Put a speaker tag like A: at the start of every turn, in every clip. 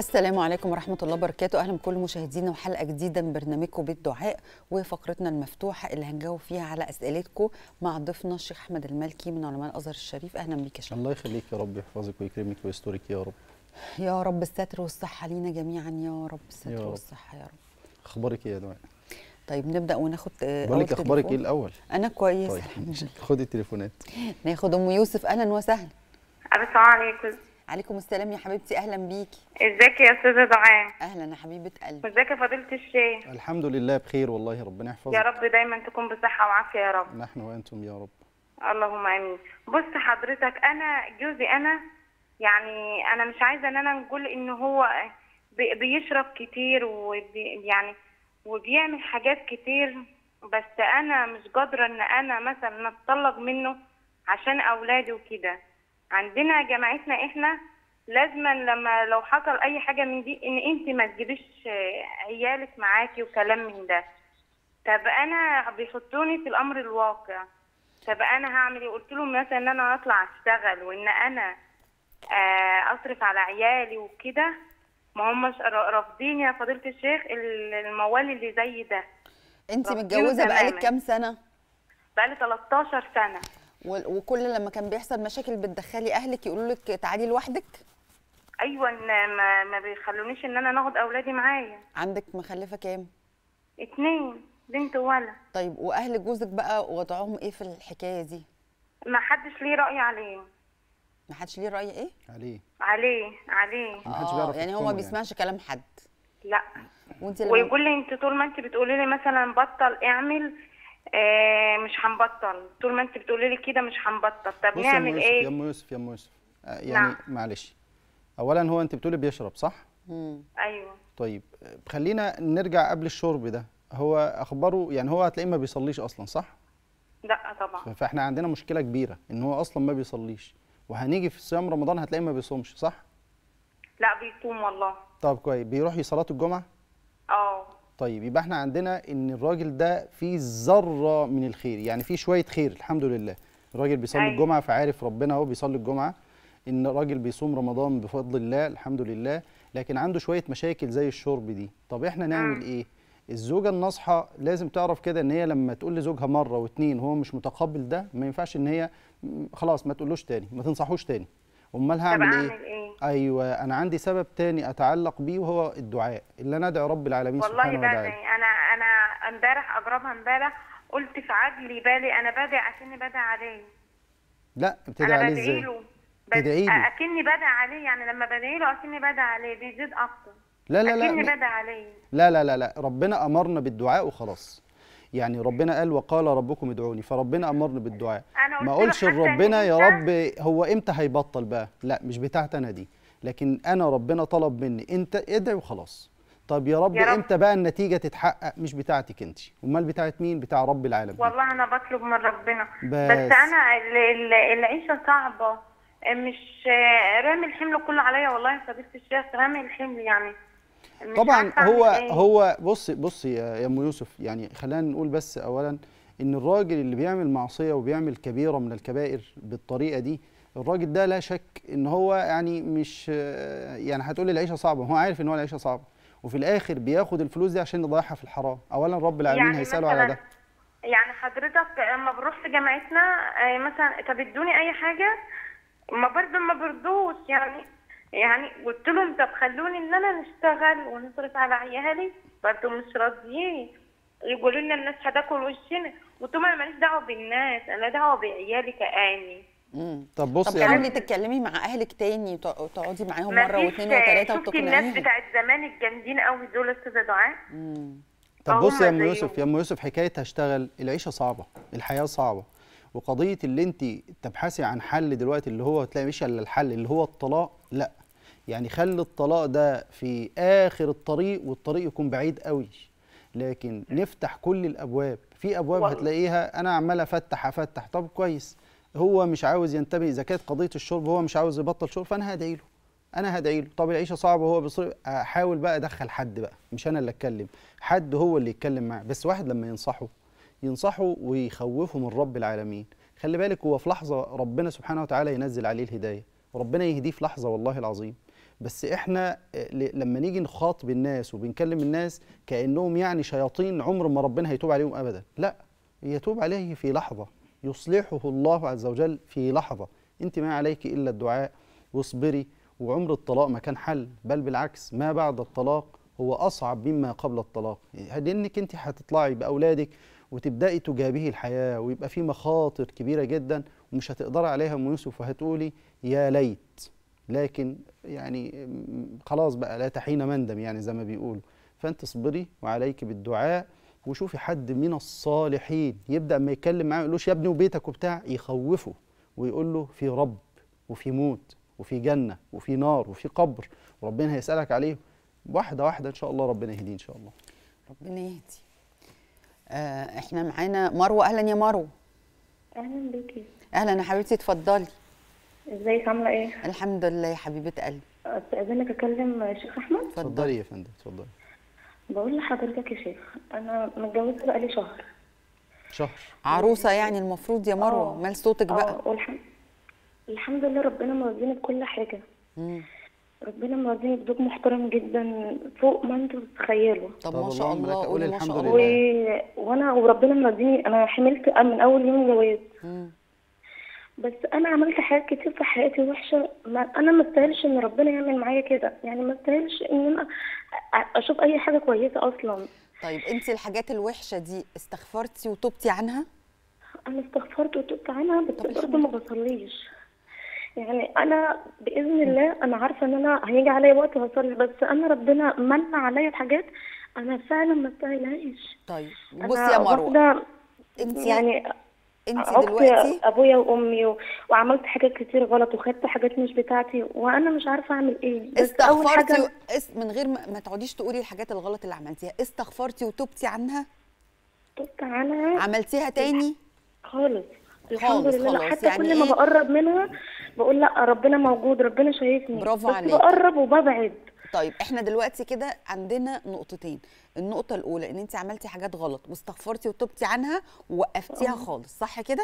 A: السلام عليكم ورحمة الله وبركاته أهلا بكل مشاهدينا وحلقة جديدة من برنامجكم بيت دعاء وفقرتنا المفتوحة اللي هنجاوب فيها على أسئلتكم مع ضيفنا الشيخ أحمد المالكي من علماء الأزهر الشريف أهلا بيك يا شيخ
B: الله يخليك يا رب يحفظك ويكرمك ويسترك يا رب
A: يا رب الستر والصحة لينا جميعا يا رب الستر
B: يا رب.
A: والصحة يا رب
B: اخبارك ايه يا دعاء
A: طيب نبدأ وناخد آه،
B: بقول لك
A: أول
B: اخبارك ايه
A: تليفون.
B: الاول
A: أنا كويس
B: طيب
A: الحمد لله
B: خدي التليفونات
A: ناخد أم يوسف أهلا وسهلا
C: السلام عليكم
A: عليكم السلام يا حبيبتي أهلا بيكي
C: ازيك يا استاذه دعاء
A: أهلا يا حبيبة قلبي
C: وازيك يا فضيله الشيخ
B: الحمد لله بخير والله ربنا يحفظك
C: يا رب دايما تكون بصحه وعافيه يا رب
B: نحن وانتم يا رب
C: اللهم امين بص حضرتك انا جوزي انا يعني انا مش عايزه ان انا نقول ان هو بي- بيشرب كتير وبي يعني وبيعمل حاجات كتير بس انا مش قادره ان انا مثلا اتطلق منه عشان اولادي وكده عندنا جماعتنا احنا لازما لما لو حصل اي حاجه من دي ان انت ما تجيبيش آه، عيالك معاكي وكلام من ده طب انا بيحطوني في الامر الواقع طب انا هعمل ايه قلت لهم مثلا ان انا اطلع اشتغل وان انا آه، اصرف على عيالي وكده ما همش را- رافضين يا فضيله الشيخ ال- الموال اللي زي ده
A: أنت
C: ربنا
A: متجوزة بقالك
C: تماما.
A: كام سنة؟
C: بقالي 13 سنه
A: و- وكل لما كان بيحصل مشاكل بتدخلي أهلك يقولوا لك تعالي لوحدك
C: ايوه إن ما, ما بيخلونيش ان انا ناخد اولادي معايا
A: عندك مخلفة كام؟
C: اتنين بنت وولد
A: طيب واهل جوزك بقى وضعهم ايه في الحكايه دي
C: ما حدش ليه راي عليه
A: ما حدش ليه راي ايه
B: عليه
C: عليه عليه
B: ما حدش
A: اه
B: بيعرف
A: يعني هو
B: يحكمه
A: ما بيسمعش كلام حد
C: لا
A: وانت لما
C: ويقول لي انت طول ما انت بتقولي لي مثلا بطل اعمل آه مش هنبطل طول ما انت بتقولي لي كده مش هنبطل طب
B: بص يا ام
C: نعمل
B: يوسف يا
C: ايه
B: ام يوسف يا ام يوسف آه، يعني
C: نعم.
B: معلش اولا هو انت بتقولي بيشرب صح
A: مم.
C: ايوه
B: طيب آه، خلينا نرجع قبل الشرب ده هو اخباره يعني هو هتلاقيه ما بيصليش اصلا صح
C: لا طبعا
B: فاحنا عندنا مشكله كبيره ان هو اصلا ما بيصليش وهنيجي في صيام رمضان هتلاقيه ما بيصومش صح
C: لا بيصوم والله
B: طب كويس بيروح صلاه الجمعه
C: اه
B: طيب يبقى احنا عندنا ان الراجل ده فيه ذره من الخير يعني فيه شويه خير الحمد لله الراجل بيصلي
C: أيوة.
B: الجمعه فعارف ربنا هو بيصلي الجمعه ان الراجل بيصوم رمضان بفضل الله الحمد لله لكن عنده شويه مشاكل زي الشرب دي طب احنا نعمل
C: مم.
B: ايه الزوجه الناصحه لازم تعرف كده ان هي لما تقول لزوجها مره واتنين وهو مش متقبل ده ما ينفعش ان هي م- خلاص ما تقولوش تاني ما تنصحوش تاني امال
C: طب
B: هعمل ايه
C: اعمل ايه
B: ايوه انا عندي سبب تاني اتعلق بيه وهو الدعاء اللي انا ادعي رب العالمين
C: والله
B: سبحانه وتعالى
C: بدعي انا انا امبارح اجربها امبارح قلت في عقلي بالي انا بدعي عشان بدعي عليه
B: لا بتدعي
C: انا
B: عليه
C: بدعي
B: ازاي
C: له بس
B: تدعي له.
C: اكني بدعي عليه يعني لما بدعي له اكني بدعي عليه بيزيد اكتر
B: لا لا
C: اكني
B: لا
C: بدعي عليه
B: لا لا لا لا ربنا امرنا بالدعاء وخلاص يعني ربنا قال وقال ربكم ادعوني فربنا امرنا بالدعاء
C: أنا قلت
B: ما
C: له
B: اقولش
C: حتى إن
B: لربنا يا
C: أنت-
B: رب هو امتى هيبطل بقى لا مش بتاعتي انا دي لكن انا ربنا طلب مني انت ادعي وخلاص طب يا رب,
C: يا رب.
B: امتى بقى النتيجه تتحقق مش بتاعتك انت امال بتاعت مين بتاع رب العالمين
C: والله انا بطلب من ربنا
B: بس.
C: بس, انا ال- ال- العيشه صعبه مش رامي الحمل كله عليا والله يا فضيله الشيخ رامي الحمل يعني مش
B: طبعا
C: عارفة
B: هو
C: أعمل إيه.
B: هو بص بص يا يا ام يوسف يعني خلينا نقول بس اولا ان الراجل اللي بيعمل معصيه وبيعمل كبيره من الكبائر بالطريقه دي الراجل ده لا شك ان هو يعني مش يعني هتقول لي العيشه صعبه هو عارف ان هو العيشه صعبه وفي الاخر بياخد الفلوس دي عشان يضيعها في الحرام اولا رب العالمين
C: يعني
B: هيساله على
C: مثلاً-
B: ده
C: يعني حضرتك لما بروح في جامعتنا آه، مثلا طب ادوني اي حاجه ما برضه ما برضوش يعني يعني قلت لهم طب خلوني ان انا نشتغل ونصرف على عيالي برضه مش راضيين يقولوا لنا الناس هتاكل وشنا قلت لهم انا ماليش دعوه بالناس انا دعوه بعيالي كاني
A: مم.
B: طب بص
A: طب
B: يا
A: حاولي
B: أم-
A: تتكلمي مع اهلك تاني تق- تقعدي معاهم
C: ما
A: مره
C: فيش
A: واثنين وثلاثه
C: شفتي الناس
A: وتقنعيهم
C: بتاعت زمان الجامدين قوي دول استاذه دعاء
A: مم.
B: طب
C: فهم
B: بص يا ام
C: زيهم.
B: يوسف يا ام يوسف حكايه هشتغل العيشه صعبه الحياه صعبه وقضيه اللي انت تبحثي عن حل دلوقتي اللي هو تلاقي مش الا الحل اللي هو الطلاق لا يعني خلي الطلاق ده في اخر الطريق والطريق يكون بعيد قوي لكن نفتح كل الابواب في ابواب
C: والله.
B: هتلاقيها انا عمال افتح افتح طب كويس هو مش عاوز ينتبه اذا كانت قضيه الشرب هو مش عاوز يبطل شرب فانا هدعي له انا هدعي له طب العيشه صعبه وهو بيصرف احاول بقى ادخل حد بقى مش انا اللي اتكلم حد هو اللي يتكلم معاه بس واحد لما ينصحه ينصحه ويخوفه من رب العالمين خلي بالك هو في لحظه ربنا سبحانه وتعالى ينزل عليه الهدايه ربنا يهديه في لحظه والله العظيم بس احنا آه، ل- لما نيجي نخاطب الناس وبنكلم الناس كانهم يعني شياطين عمر ما ربنا هيتوب عليهم ابدا لا يتوب عليه في لحظه يصلحه الله عز وجل في لحظه انت ما عليك الا الدعاء واصبري وعمر الطلاق ما كان حل بل بالعكس ما بعد الطلاق هو اصعب مما قبل الطلاق لانك انت هتطلعي باولادك وتبداي تجابهي الحياه ويبقى في مخاطر كبيره جدا ومش هتقدري عليها ام يوسف وهتقولي يا ليت لكن يعني م- خلاص بقى لا تحين مندم يعني زي ما بيقولوا فانت اصبري وعليك بالدعاء وشوفي حد من الصالحين يبدا ما يتكلم معاه ما يقولوش يا ابني وبيتك وبتاع يخوفه ويقول له في رب وفي موت وفي جنه وفي نار وفي قبر وربنا هيسالك عليه واحده واحده ان شاء الله ربنا يهديه ان شاء الله
A: ربنا يهدي آه احنا معانا مروه اهلا يا مروه
D: اهلا بيكي
A: اهلا يا حبيبتي اتفضلي
D: ازيك عامله ايه
A: الحمد لله يا حبيبه قلبي
D: استاذنك اكلم شيخ احمد
B: اتفضلي يا فندم اتفضلي
D: بقول لحضرتك يا شيخ انا متجوزه بقالي شهر
B: شهر
A: عروسه يعني المفروض يا مروه
D: آه.
A: مال صوتك بقى
D: اه والحمد الحمد لله ربنا مرضيني بكل حاجه
A: مم.
D: ربنا مرضيني بزوج محترم جدا فوق ما انتوا تتخيلوا
A: طب
B: طب
A: ما شاء
B: اللهم لك
A: الله
B: أقول
A: قولي ما
B: الحمد
A: شاء
B: لله.
D: و...
A: الله
D: وانا وربنا مرضيني انا حملت من اول يوم جواز
A: مم.
D: بس انا عملت حاجات كتير في حياتي وحشه ما انا ما استاهلش ان ربنا يعمل معايا كده يعني ما استاهلش ان انا أ- اشوف اي حاجه كويسه اصلا
A: طيب انت الحاجات الوحشه دي استغفرتي وتوبتي عنها
D: انا استغفرت وتبت عنها بس
A: طب
D: برضه ما بصليش يعني انا باذن الله انا عارفه ان انا هيجي عليا وقت وهصلي بس انا ربنا من عليا بحاجات انا فعلا ما استاهلهاش
A: طيب
D: أنا
A: بصي يا مروه
D: واحدة
A: انت
D: يعني
A: انت
D: عقت
A: دلوقتي
D: ابويا وامي و... وعملت حاجات كتير غلط وخدت حاجات مش بتاعتي وانا مش عارفه اعمل ايه بس اول
A: استغفرتي
D: حاجه
A: و... اس... من غير ما, ما تقعديش تقولي الحاجات الغلط اللي عملتيها استغفرتي وتوبتي عنها
D: تبت عنها
A: عملتيها تاني
D: خالص الحمد
A: خالص،
D: لله
A: خلاص.
D: حتى
A: يعني
D: كل ما
A: إيه؟
D: بقرب منها بقول لا ربنا موجود ربنا شايفني
A: برافو
D: بس
A: عليك.
D: بقرب وببعد
A: طيب احنا دلوقتي كده عندنا نقطتين النقطة الأولى إن أنت عملتي حاجات غلط واستغفرتي وتوبتي عنها ووقفتيها خالص صح كده؟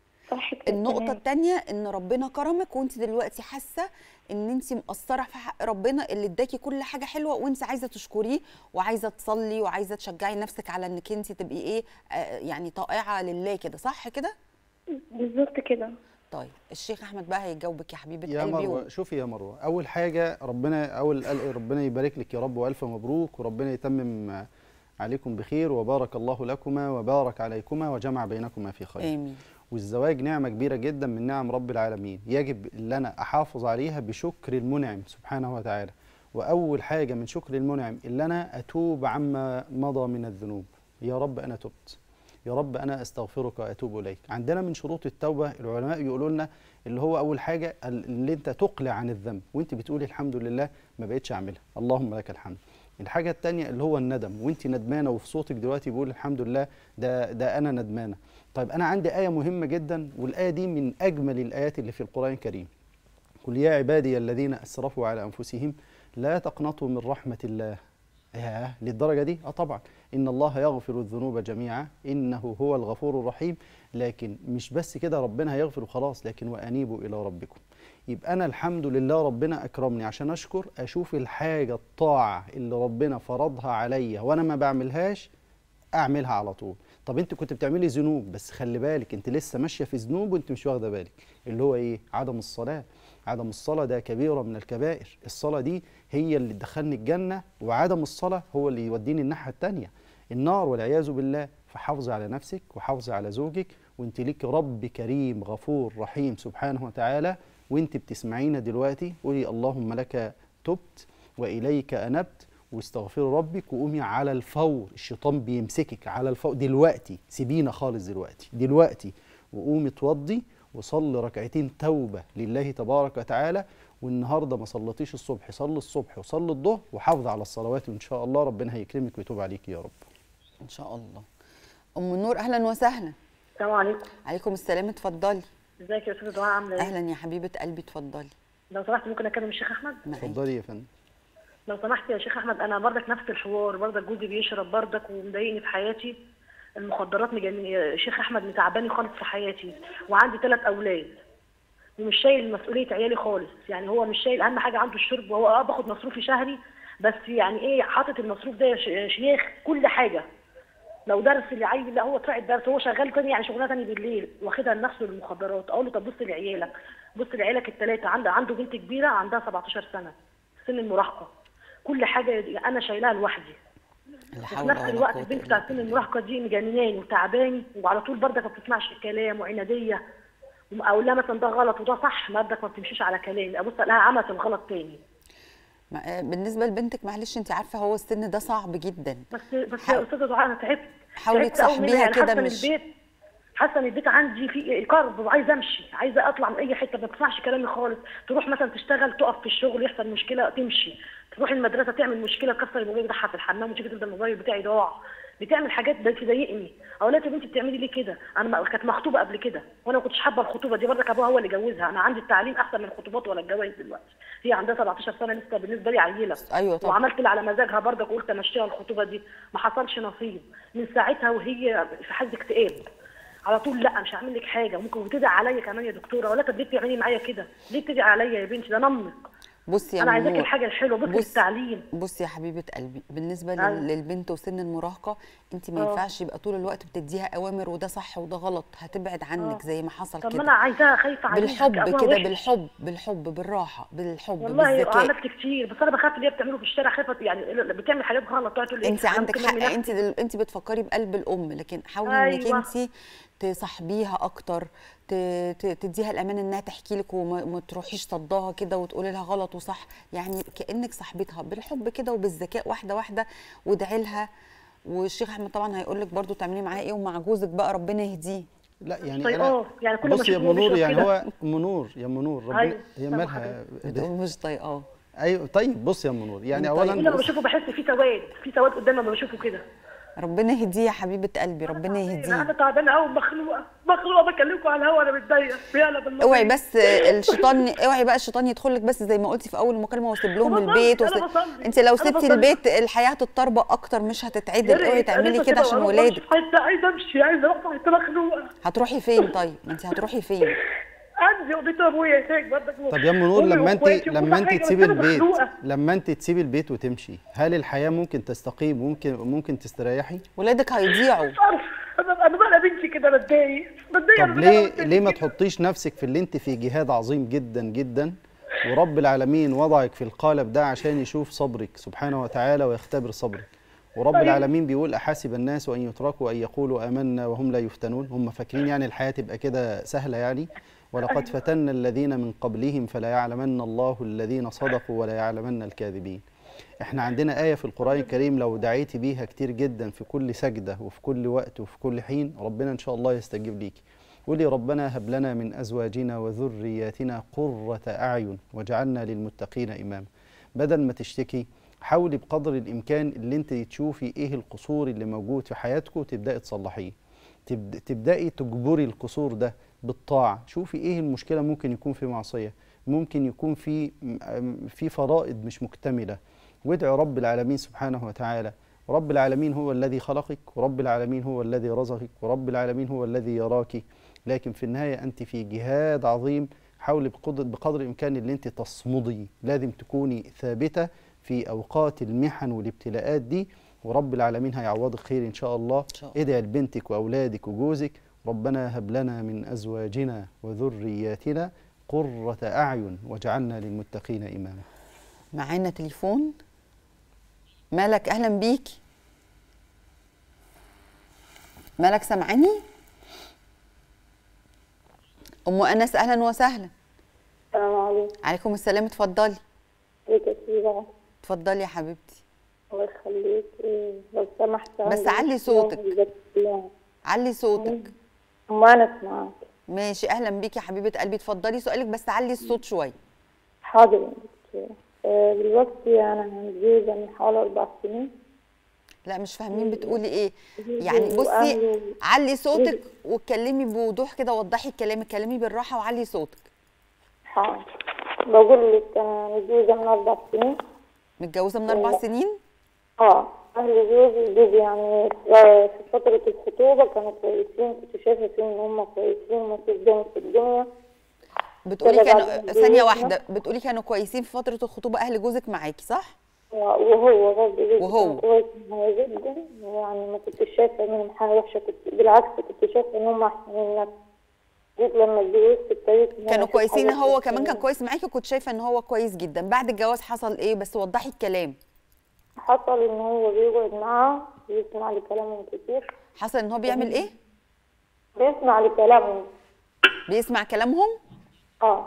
D: صح كده
A: النقطة
D: تمام.
A: التانية إن ربنا كرمك وأنت دلوقتي حاسة إن أنت مقصرة في حق ربنا اللي اداكي كل حاجة حلوة وأنت عايزة تشكريه وعايزة تصلي وعايزة تشجعي نفسك على إنك أنت تبقي إيه آه يعني طائعة لله كده صح كده؟
D: بالظبط كده
A: طيب الشيخ أحمد بقى هيجاوبك يا حبيبة
B: يا
A: قلبي
B: مروه شوفي يا مروه اول حاجه ربنا اول قال- ربنا يبارك لك يا رب والف مبروك وربنا يتمم عليكم بخير وبارك الله لكما وبارك عليكما وجمع بينكما في خير
A: آمين
B: والزواج نعمة كبيرة جدا من نعم رب العالمين يجب ان انا احافظ عليها بشكر المنعم سبحانه وتعالى واول حاجة من شكر المنعم اللي انا اتوب عما مضى من الذنوب يا رب انا تبت يا رب انا استغفرك واتوب اليك عندنا من شروط التوبة العلماء يقولوا لنا اللي هو اول حاجة ال- اللي انت تقلع عن الذنب وانت بتقولي الحمد لله ما بقتش اعملها اللهم لك الحمد الحاجة التانية اللي هو الندم وانت ندمانة وفي صوتك دلوقتي بيقول الحمد لله ده ده انا ندمانة طيب انا عندي آية مهمة جدا والآية دي من اجمل الآيات اللي في القرآن الكريم قل يا عبادي الذين اسرفوا على انفسهم لا تقنطوا من رحمة الله ياه للدرجة دي؟ اه طبعا إن الله يغفر الذنوب جميعا إنه هو الغفور الرحيم لكن مش بس كده ربنا هيغفر وخلاص لكن وأنيبوا إلى ربكم يبقى أنا الحمد لله ربنا أكرمني عشان أشكر أشوف الحاجة الطاعة اللي ربنا فرضها عليا وأنا ما بعملهاش اعملها على طول طب انت كنت بتعملي ذنوب بس خلي بالك انت لسه ماشيه في ذنوب وانت مش واخده بالك اللي هو ايه عدم الصلاه عدم الصلاه ده كبيره من الكبائر الصلاه دي هي اللي تدخلني الجنه وعدم الصلاه هو اللي يوديني الناحيه التانية النار والعياذ بالله فحافظي على نفسك وحافظي على زوجك وانت ليك رب كريم غفور رحيم سبحانه وتعالى وانت بتسمعينا دلوقتي قولي اللهم لك تبت واليك انبت واستغفري ربك وقومي على الفور الشيطان بيمسكك على الفور دلوقتي سيبينا خالص دلوقتي دلوقتي وقومي اتوضي وصلي ركعتين توبه لله تبارك وتعالى والنهارده ما صليتيش الصبح صلي الصبح وصلي الظهر وحافظي على الصلوات وان شاء الله ربنا هيكرمك ويتوب عليك يا رب
A: إن شاء الله أم النور أهلا وسهلا
E: السلام عليكم
A: عليكم السلام اتفضلي
E: ازيك يا استاذه دعاء عامله ايه
A: أهلا يا حبيبة قلبي اتفضلي
E: لو سمحت ممكن اكلم الشيخ احمد
A: معاكي.
B: اتفضلي يا فندم
E: لو سمحت يا شيخ احمد انا برضك نفس الحوار برضك جوزي بيشرب برضك ومضايقني في حياتي المخدرات مجنني يا شيخ احمد متعباني خالص في حياتي وعندي ثلاث اولاد ومش شايل مسؤوليه عيالي خالص يعني هو مش شايل اهم حاجه عنده الشرب وهو اه باخد مصروفي شهري بس يعني ايه حاطط المصروف ده يا ش- شيخ كل حاجه لو درس العيل لا هو طلع الدرس هو شغال تاني يعني شغلانه تاني بالليل واخدها لنفسه للمخدرات اقول له طب بص لعيالك بص لعيالك الثلاثه عنده عنده بنت كبيره عندها 17 سنه سن المراهقه كل حاجه انا شايلها لوحدي
A: لا
E: وفي
A: حول
E: نفس
A: ولا
E: الوقت
A: قوة
E: البنت
A: إلا
E: بتاعت سن
A: بالله.
E: المراهقه دي مجنناني وتعباني وعلى طول برضك ما بتسمعش الكلام وعناديه اقول لها مثلا ده غلط وده صح برضك ما بتمشيش على كلامي ابص الاقيها عملت الغلط تاني
A: ما- آه، بالنسبه لبنتك معلش انت عارفه هو السن ده صعب جدا
E: بس بس
A: حاول-
E: يا استاذه دعاء انا تعبت
A: حاولي
E: تعبت أوي
A: تصاحبيها
E: منها. يعني
A: كده
E: حاسه إن
A: مش-
E: البيت حاسه ان البيت عندي فيه كرب وعايزه امشي عايزه اطلع من اي حته ما بتسمعش كلامي خالص تروح مثلا تشتغل تقف في الشغل يحصل مشكله تمشي تروح المدرسه تعمل مشكله تكسر الموبايل بتاعها في الحمام وتيجي تفضل الموبايل بتاعي ضاع بتعمل حاجات ده تضايقني اقول لها يا بنتي بتعملي ليه كده انا ما- كانت مخطوبه قبل كده وانا ما كنتش حابه الخطوبه دي برضك ابوها هو اللي جوزها انا عندي التعليم احسن من الخطوبات ولا الجواز دلوقتي هي عندها 17 سنه لسه بالنسبه لي عيله
A: أيوة طبعا.
E: وعملت اللي على مزاجها برضك وقلت امشيها الخطوبه دي ما حصلش نصيب من ساعتها وهي في حاله اكتئاب على طول لا مش هعمل لك حاجه ممكن وتدعي عليا كمان يا دكتوره ولا طب ليه بتعملي معايا كده ليه بتدعي عليا يا بنتي ده انا امك
A: بصي يا
E: انا عايزاكي
A: منور.
E: الحاجه الحلوه بصي
A: بص-
E: التعليم
A: بصي يا حبيبه قلبي بالنسبه
E: أيوة.
A: لل- للبنت وسن المراهقه انت ما
E: آه.
A: ينفعش يبقى طول الوقت بتديها اوامر وده صح وده غلط هتبعد عنك
E: آه.
A: زي ما حصل
E: طب ما
A: كده
E: انا عايزاها خايفه عليها
A: بالحب
E: أبوها
A: كده
E: وحش.
A: بالحب بالحب بالراحه بالحب
E: والله
A: بالذكاء
E: عملت كتير بس انا بخاف اللي هي بتعمله في الشارع خايفه يعني بتعمل حاجات غلط تقعد تقول لي
A: انت
E: أنا
A: عندك
E: ممكن
A: حق
E: أرمي
A: انت دل... انت بتفكري بقلب الام لكن حاولي انك
E: أيوة.
A: انت تصاحبيها اكتر ت... ت... تديها الامان انها تحكي لك وما ما تروحيش صداها كده وتقولي لها غلط وصح يعني كانك صاحبتها بالحب كده وبالذكاء واحده واحده وادعي لها والشيخ احمد طبعا هيقول لك برضو تعملي معاه ايه ومع جوزك بقى ربنا يهديه
B: لا يعني
E: طيب
B: انا
E: اه يعني كل ما
B: بص يا
E: أشوفه
B: منور
E: بيشرب
B: يعني
E: كده.
B: هو منور يا منور ربنا
E: أيوة،
B: هي
E: سامع
B: مالها
A: بتقول مش طايقاه
B: ايوه طيب بص يا منور يعني
A: طيب.
E: كل ما
B: اولا
E: بشوفه بحس في سواد في سواد قدامي لما بشوفه كده
A: ربنا يهديه يا حبيبه قلبي ربنا
E: انا
A: يهديه
E: تعبانه قوي مخلوقه مخلوقه بكلمكم على الهوا انا متضايقه يلا بالله
A: اوعي بس الشيطان اوعي بقى الشيطان يدخل لك بس زي ما قلتي في اول المكالمه وسيب لهم
E: أنا
A: البيت
E: بصلي،
A: وسيب...
E: أنا بصلي،
A: انت لو
E: أنا
A: سبتي
E: بصلي.
A: البيت الحياه هتتطربق اكتر مش هتتعدل اوعي تعملي كده عشان ولادك
E: عايزه امشي عايزه اروح حته مخلوقه
A: هتروحي فين طيب ما انت هتروحي فين
E: عندي وبيت ابويا هناك برضك
B: طب يا منور
E: أمي
B: لما انت
E: وإخواتي وكل
B: لما انت
E: حاجة، بس
B: تسيبي
E: أنا
B: البيت
E: مخلوقة.
B: لما انت تسيبي البيت وتمشي هل الحياه ممكن تستقيم ممكن ممكن تستريحي
A: ولادك هيضيعوا
E: مش عارف انا انا بقى بنتي كده بتضايق بتضايق
B: طب
E: أنا
B: ليه
E: بتضايق
B: ليه ما
E: بنتي كده.
B: تحطيش نفسك في اللي انت في جهاد عظيم جدا جدا ورب العالمين وضعك في القالب ده عشان يشوف صبرك سبحانه وتعالى ويختبر صبرك ورب
E: أيوة.
B: العالمين بيقول احاسب الناس ان يتركوا ان يقولوا امنا وهم لا يفتنون هم فاكرين يعني الحياه تبقى كده سهله يعني ولقد فتنا الذين من قبلهم فلا يعلمن الله الذين صدقوا ولا يعلمن الكاذبين احنا عندنا آية في القرآن الكريم لو دعيتي بيها كتير جدا في كل سجدة وفي كل وقت وفي كل حين ربنا إن شاء الله يستجيب ليكي قولي ربنا هب لنا من أزواجنا وذرياتنا قرة أعين واجعلنا للمتقين إماما بدل ما تشتكي حاولي بقدر الإمكان اللي انت تشوفي إيه القصور اللي موجود في حياتك وتبدأي تصلحيه تبد- تبدأي تجبري القصور ده بالطاعة شوفي إيه المشكلة ممكن يكون في معصية ممكن يكون في م- في فرائض مش مكتملة وادعوا رب العالمين سبحانه وتعالى رب العالمين هو الذي خلقك ورب العالمين هو الذي رزقك ورب العالمين هو الذي يراك لكن في النهاية أنت في جهاد عظيم حاولي بقدر, بقدر الإمكان اللي أنت تصمدي لازم تكوني ثابتة في أوقات المحن والابتلاءات دي ورب العالمين هيعوضك خير إن شاء الله
A: إن شاء الله.
B: ادعي لبنتك وأولادك وجوزك ربنا هب لنا من أزواجنا وذرياتنا قرة أعين واجعلنا للمتقين إماما
A: معانا تليفون مالك اهلا بيكي مالك سامعاني ام انس اهلا وسهلا
D: السلام عليكم
A: عليكم السلام اتفضلي
D: ازيك يا سيدة
A: اتفضلي يا حبيبتي
D: الله يخليك إيه، لو سمحت
A: بس
D: عندي
A: علي
D: مشكلة
A: صوتك.
D: وجزاك الله.
A: علي صوتك
D: ما انا اسمعك
A: ماشي اهلا بيكي يا حبيبه قلبي اتفضلي سؤالك بس علي الصوت شويه
D: حاضر يا دكتور آه، دلوقتي انا متجوزة من حوالي اربع سنين
A: لا مش فاهمين بتقولي ايه
D: جوزي
A: يعني بصي
D: وأهله-
A: علي صوتك واتكلمي بوضوح كده وضحي الكلام اتكلمي بالراحه وعلي صوتك
D: حاضر بقول لك انا متجوزة من اربع سنين
A: متجوزه من اربع
D: لا.
A: سنين
D: اه اهل جوزي جوزي يعني في فترة الخطوبة كانوا كويسين كنت شايفة فيهم ان هم كويسين ومفيش دم في الدنيا
A: بتقولي
F: كده
A: كانوا
F: بعد ما
A: ثانيه
F: اتجوزنا.
A: واحده بتقولي كانوا كويسين في فتره الخطوبه اهل جوزك معاكي صح
F: وهو برضه جوزي
A: وهو.
F: كان كويس معايا جدا يعني ما كنتش شايفة منهم حاجة وحشة كنت بالعكس كنت شايفة إن هم أحسن من نفسي جيت لما اتجوزت ابتديت إن أنا
A: كانوا
F: أشوف
A: كويسين
F: حاجات
A: هو
F: وحشة
A: كمان كان
F: منهم.
A: كويس معاكي وكنت شايفه ان هو كويس جدا بعد الجواز حصل ايه بس وضحي الكلام
F: حصل إن هو بيقعد معاه بيسمع لكلامهم كتير
A: حصل ان هو بيعمل ايه
F: بيسمع لكلامهم
A: بيسمع كلامهم
F: اه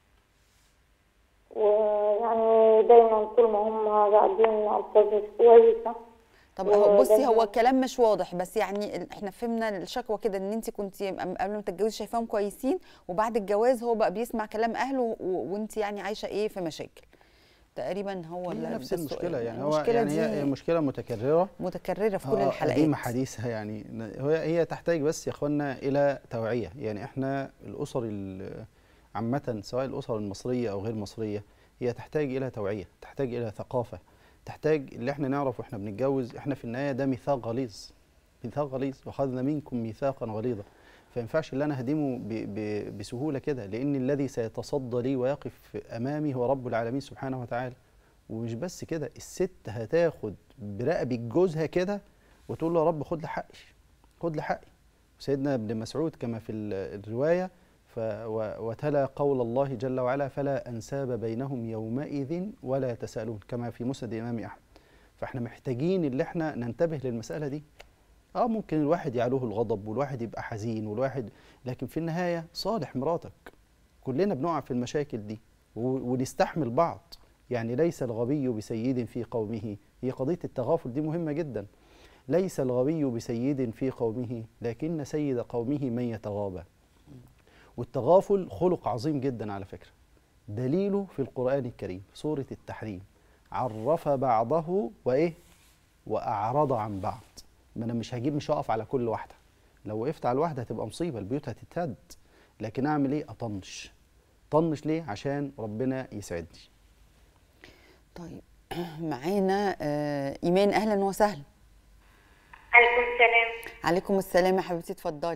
F: ويعني دايما طول ما هم قاعدين ألفاظ مش كويسة
A: طب هو بصي
F: ودايما-
A: هو الكلام مش واضح بس يعني ال- احنا فهمنا الشكوى كده ان انت كنت قبل ما تتجوزي شايفاهم كويسين وبعد الجواز هو بقى بيسمع كلام اهله وانت يعني عايشه ايه في مشاكل تقريبا هو
B: هي
A: ال-
B: نفس
A: ده السؤال.
B: المشكله يعني هو
A: المشكلة
B: يعني هي
A: دي
B: هي مشكله متكرره
A: متكرره في كل
B: آه،
A: الحلقات
B: قديمة حديثة يعني هي هي تحتاج بس يا اخوانا الى توعيه يعني احنا الاسر ال- عامه سواء الاسر المصريه او غير مصريه هي تحتاج الى توعيه تحتاج الى ثقافه تحتاج اللي احنا نعرف واحنا بنتجوز احنا في النهايه ده ميثاق غليظ ميثاق غليظ واخذنا منكم ميثاقا غليظا فما ينفعش اللي انا هدمه ب- ب- بسهوله كده لان الذي سيتصدى لي ويقف امامي هو رب العالمين سبحانه وتعالى ومش بس كده الست هتاخد برقبة جوزها كده وتقول له يا رب خد لي حقي خد لي حقي سيدنا ابن مسعود كما في ال- الرواية ف و- وتلا قول الله جل وعلا فلا أنساب بينهم يومئذ ولا يتساءلون كما في مسند الإمام أحمد فاحنا محتاجين اللي احنا ننتبه للمسألة دي اه ممكن الواحد يعلوه الغضب والواحد يبقى حزين والواحد لكن في النهاية صالح مراتك كلنا بنقع في المشاكل دي و- ونستحمل بعض يعني ليس الغبي بسيد في قومه هي قضية التغافل دي مهمة جدا ليس الغبي بسيد في قومه لكن سيد قومه من يتغابى والتغافل خلق عظيم جدا على فكرة دليله في القرآن الكريم سورة التحريم عرف بعضه وإيه وأعرض عن بعض ما أنا مش هجيب مش هقف على كل واحدة لو وقفت على الواحدة هتبقى مصيبة البيوت هتتهد لكن أعمل إيه أطنش طنش ليه عشان ربنا يسعدني
A: طيب معانا آه ايمان اهلا وسهلا
C: عليكم السلام
A: عليكم السلام يا حبيبتي اتفضلي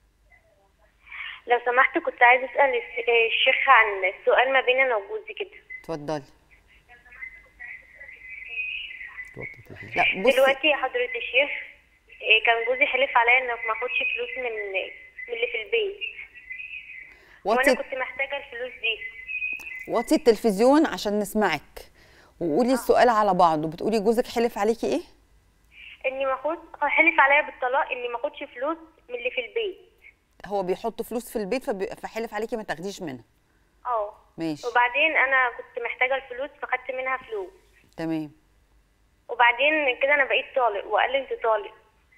C: لو سمحت كنت عايزة أسأل الس- الشيخ عن السؤال ما بين أنا وجوزي كده
A: اتفضلي
B: توطي تلفزيون.
A: لا بصي
C: دلوقتي يا حضرة الشيخ إيه، كان جوزي حلف عليا إنه ما اخدش فلوس من من اللي في البيت وأنا
A: وطي
C: كنت محتاجة الفلوس دي
A: وطي التلفزيون عشان نسمعك وقولي السؤال على بعضه بتقولي جوزك حلف عليكي ايه
C: إني ما اخد حلف عليا بالطلاق إني ما اخدش فلوس من اللي في البيت
A: هو بيحط فلوس في البيت فبي... فحلف عليكي ما تاخديش منها
C: اه
A: ماشي
C: وبعدين أنا كنت محتاجة الفلوس فخدت منها فلوس
A: تمام
C: وبعدين كده أنا بقيت طالق وقال لي أنت طالق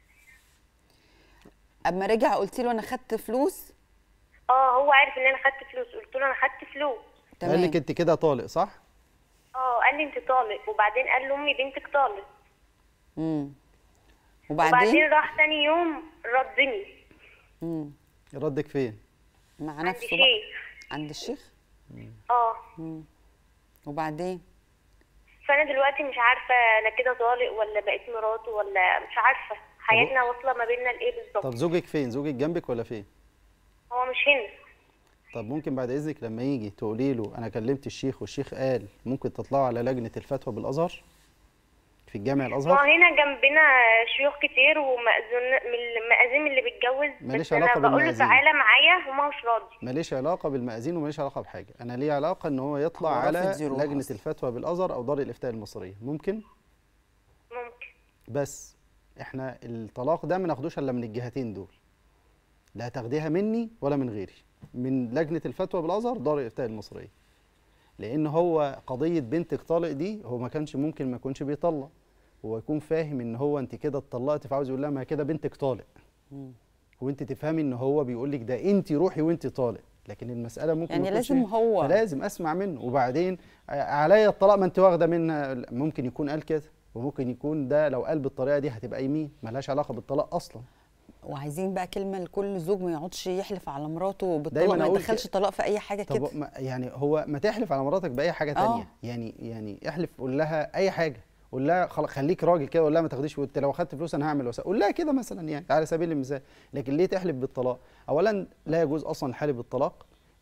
A: اما رجع قلت له انا خدت فلوس
C: اه هو عارف ان انا خدت فلوس قلت له انا خدت فلوس
B: قال
A: تمام
B: لك انت كده طالق صح؟
C: اه قال لي انت طالق وبعدين قال لامي بنتك طالق
A: امم
C: وبعدين
A: وبعدين
C: راح تاني يوم ردني
A: امم
B: ردك فين؟
A: مع
C: عند
A: نفسه بقى
C: شيخ
A: عند الشيخ
C: اه
A: وبعدين
C: فانا دلوقتي مش عارفه انا كده طالق ولا بقيت مراته ولا مش عارفه حياتنا واصله ما بيننا لايه
B: طب
C: بالظبط
B: زوجك فين؟ زوجك جنبك ولا فين؟
C: هو مش هنا
B: طب ممكن بعد اذنك لما يجي تقولي له انا كلمت الشيخ والشيخ قال ممكن تطلعوا على لجنه الفتوى بالازهر في الجامع
C: ما هو
B: الازهر
C: هنا جنبنا شيوخ كتير ومأذون من المأذون اللي بيتجوز
B: ماليش
C: بس انا
B: علاقة
C: بقول له
B: بالمأذون.
C: تعالى معايا وما هوش راضي
B: ماليش علاقه بالمأذين وماليش علاقه بحاجه انا ليه علاقه ان هو يطلع
A: هو
B: على
A: رافض يروح
B: لجنه
A: أصلاً.
B: الفتوى بالازهر او دار الافتاء المصريه ممكن
C: ممكن
B: بس احنا الطلاق ده ما ناخدوش الا من الجهتين دول لا تاخديها مني ولا من غيري من لجنه الفتوى بالازهر دار الافتاء المصريه لان هو قضيه بنتك طالق دي هو ما كانش ممكن ما يكونش بيطلق هو يكون فاهم ان هو انت كده اتطلقت فعاوز يقول لها ما كده بنتك طالق وانت تفهمي ان هو بيقول لك ده انت روحي وانت طالق لكن المساله ممكن
A: يعني
B: ما يكونش-
A: لازم هو-
B: فلازم اسمع منه وبعدين ع- عليا الطلاق ما انت واخده منها ممكن يكون قال كده وممكن يكون ده لو قال بالطريقه دي هتبقى يمين ملهاش علاقه بالطلاق اصلا
A: وعايزين بقى كلمه لكل زوج ما يقعدش يحلف على مراته بالطلاق
B: دايماً
A: ما
B: أقول
A: يدخلش
B: ك-
A: طلاق في اي حاجه كده
B: طب ما يعني هو ما تحلف على مراتك باي حاجه
A: آه.
B: تانية يعني يعني احلف قول لها اي حاجه قول لها خل- خليك راجل كده قول لها ما تاخديش وانت لو اخدت فلوس انا هعمل وسا قول لها كده مثلا يعني على سبيل المثال لكن ليه تحلف بالطلاق اولا لا يجوز اصلا الحلف بالطلاق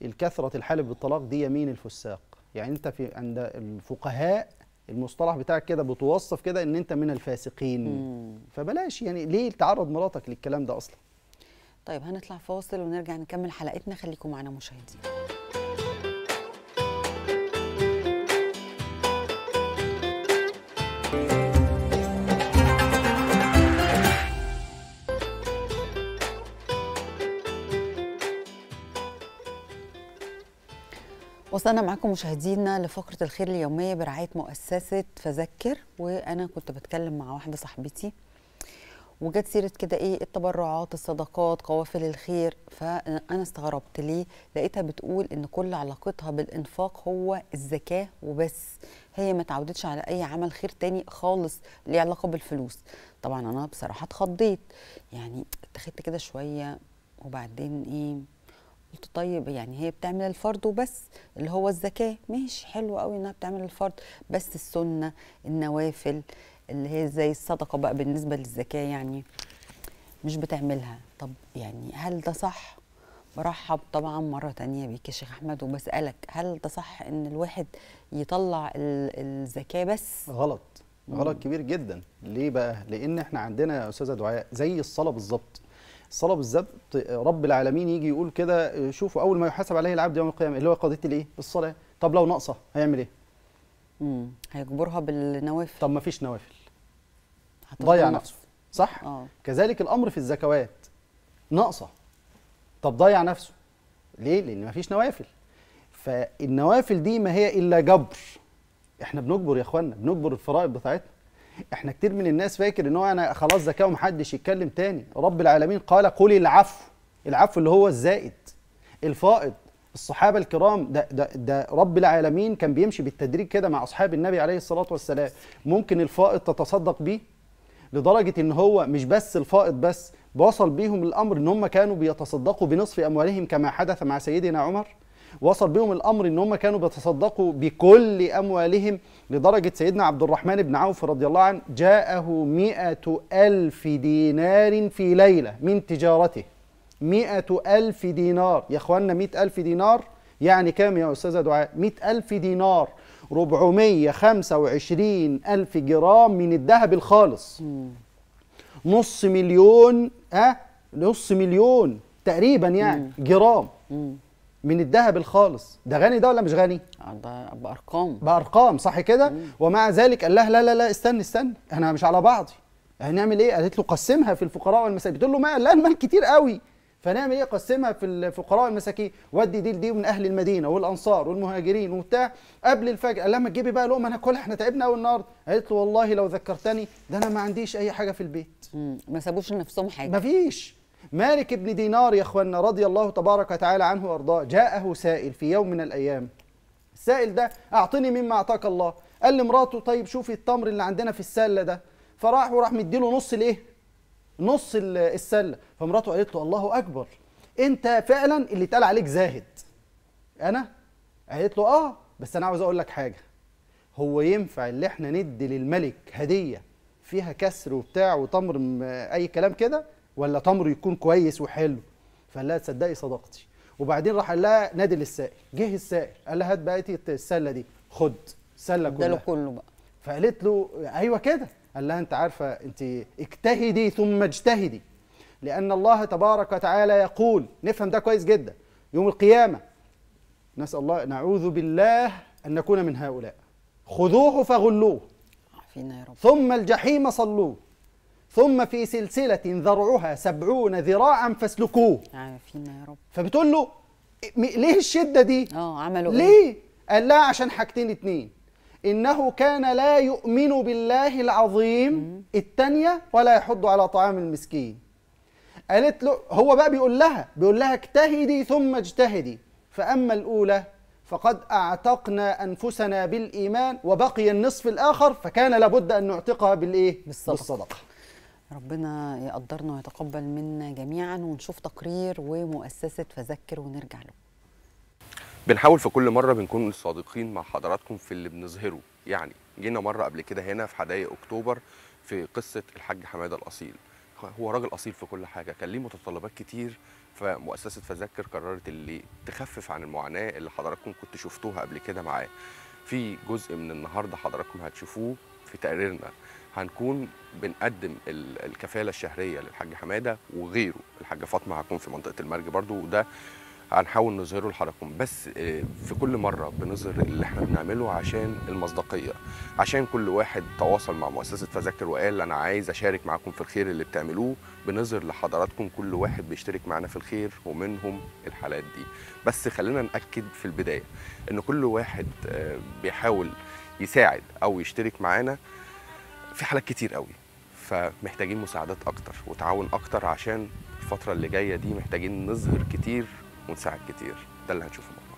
B: الكثرة الحالف بالطلاق دي يمين الفساق يعني انت في عند الفقهاء المصطلح بتاعك كده بتوصف كده ان انت من الفاسقين
A: مم.
B: فبلاش يعني ليه تعرض مراتك للكلام ده اصلا
A: طيب هنطلع فاصل ونرجع نكمل حلقتنا خليكم معنا مشاهدين وصلنا معاكم مشاهدينا لفقرة الخير اليومية برعاية مؤسسة فذكر وأنا كنت بتكلم مع واحدة صاحبتي وجت سيرة كده ايه التبرعات الصدقات قوافل الخير فأنا استغربت ليه لقيتها بتقول إن كل علاقتها بالإنفاق هو الزكاة وبس هي ما تعودتش على أي عمل خير تاني خالص ليه علاقة بالفلوس طبعا أنا بصراحة اتخضيت يعني اتخذت كده شوية وبعدين ايه قلت طيب يعني هي بتعمل الفرض وبس اللي هو الزكاة ماشي حلو قوي انها بتعمل الفرض بس السنة النوافل اللي هي زي الصدقة بقى بالنسبة للزكاة يعني مش بتعملها طب يعني هل ده صح برحب طبعا مرة تانية بيك يا شيخ أحمد وبسألك هل ده صح إن الواحد يطلع ال- الزكاة بس
B: غلط غلط كبير جدا ليه بقى لان احنا عندنا يا استاذه دعاء زي الصلاه بالظبط الصلاه بالظبط رب العالمين يجي يقول كده شوفوا اول ما يحاسب عليه العبد يوم القيامه اللي هو قضيه الايه الصلاه طب لو ناقصه هيعمل ايه
A: مم. هيجبرها بالنوافل
B: طب ما فيش نوافل
A: هتفضل
B: ضيع
A: ناقصة.
B: نفسه صح
A: اه
B: كذلك الامر في الزكوات ناقصه طب ضيع نفسه ليه لان مفيش نوافل فالنوافل دي ما هي الا جبر احنا بنجبر يا اخوانا بنجبر الفرائض بتاعتنا احنا كتير من الناس فاكر ان هو انا خلاص زكاه ومحدش يتكلم تاني رب العالمين قال قل العفو العفو اللي هو الزائد الفائض الصحابه الكرام ده ده ده رب العالمين كان بيمشي بالتدريج كده مع اصحاب النبي عليه الصلاه والسلام ممكن الفائض تتصدق بيه لدرجه ان هو مش بس الفائض بس وصل بيهم الامر ان هم كانوا بيتصدقوا بنصف اموالهم كما حدث مع سيدنا عمر وصل بهم الامر ان هم كانوا بيتصدقوا بكل اموالهم لدرجه سيدنا عبد الرحمن بن عوف رضي الله عنه جاءه مئة ألف دينار في ليلة من تجارته مئة ألف دينار يا أخوانا مئة ألف دينار يعني كام يا أستاذة دعاء مئة ألف دينار 425 ألف جرام من الذهب الخالص نص مليون ها نص مليون تقريبا يعني جرام
A: مم.
B: من الذهب الخالص ده غني ده ولا مش غني
A: آه، ده بأرقام
B: بارقام صح كده ومع ذلك قال لها لا لا لا استنى استنى احنا مش على بعضي هنعمل ايه قالت له قسمها في الفقراء والمساكين بتقول له ما لا المال كتير قوي فنعمل ايه قسمها في الفقراء والمساكين ودي دي لدي من اهل المدينه والانصار والمهاجرين وبتاع قبل الفجر قال لها ما تجيبي بقى لقمه ناكلها احنا تعبنا قوي النهارده قالت له والله لو ذكرتني ده انا ما عنديش اي حاجه في البيت
A: مم. ما سابوش لنفسهم حاجة
B: مفيش مالك بن دينار يا اخوانا رضي الله تبارك وتعالى عنه وارضاه جاءه سائل في يوم من الايام السائل ده اعطني مما اعطاك الله قال لمراته طيب شوفي التمر اللي عندنا في السله ده فراح وراح مديله نص الايه نص ال- السله فمراته قالت له الله اكبر انت فعلا اللي اتقال عليك زاهد انا قالت له اه بس انا عاوز اقول لك حاجه هو ينفع اللي احنا ندي للملك هديه فيها كسر وبتاع وتمر م- اي كلام كده ولا تمر يكون كويس وحلو فقال لها تصدقي صدقتي وبعدين راح قال لها نادي للسائل جه السائل قال لها هات بقى السله دي خد السله
A: اداله
B: كلها
A: كله بقى
B: فقالت له ايوه كده قال لها انت عارفه انت اجتهدي ثم اجتهدي لان الله تبارك وتعالى يقول نفهم ده كويس جدا يوم القيامه نسال الله نعوذ بالله ان نكون من هؤلاء خذوه فغلوه
A: عافينا يا رب
B: ثم الجحيم صلوه ثم في سلسله ذرعها سبعون ذراعا فاسلكوه
A: عافينا يا رب
B: فبتقول له م- ليه الشده دي
A: اه عملوا ايه
B: ليه؟ قال لها عشان حاجتين اتنين إنه كان لا يؤمن بالله العظيم التانية ولا يحض على طعام المسكين قالت له هو بقى بيقول لها بيقول لها اجتهدي ثم اجتهدي فأما الأولى فقد أعتقنا أنفسنا بالإيمان وبقي النصف الآخر فكان لابد أن نعتقها بالإيه؟
A: بالصدقة.
B: بالصدقة
A: ربنا يقدرنا ويتقبل منا جميعا ونشوف تقرير ومؤسسة فذكر ونرجع له
G: بنحاول في كل مرة بنكون صادقين مع حضراتكم في اللي بنظهره يعني جينا مرة قبل كده هنا في حدائق أكتوبر في قصة الحاج حمادة الأصيل هو راجل اصيل في كل حاجه كان ليه متطلبات كتير فمؤسسه فذكر قررت اللي تخفف عن المعاناه اللي حضراتكم كنت شفتوها قبل كده معاه في جزء من النهارده حضراتكم هتشوفوه في تقريرنا هنكون بنقدم ال- الكفاله الشهريه للحاج حماده وغيره الحاجه فاطمه هتكون في منطقه المرج برضو وده هنحاول نظهره لحضراتكم بس آه، في كل مره بنظهر اللي احنا بنعمله عشان المصداقيه عشان كل واحد تواصل مع مؤسسه فذكر وقال انا عايز اشارك معاكم في الخير اللي بتعملوه بنظهر لحضراتكم كل واحد بيشترك معانا في الخير ومنهم الحالات دي بس خلينا ناكد في البدايه ان كل واحد آه، بيحاول يساعد او يشترك معانا في حالات كتير قوي فمحتاجين مساعدات اكتر وتعاون اكتر عشان الفتره اللي جايه دي محتاجين نظهر كتير ونساعد كتير ده اللي هنشوفه مع بعض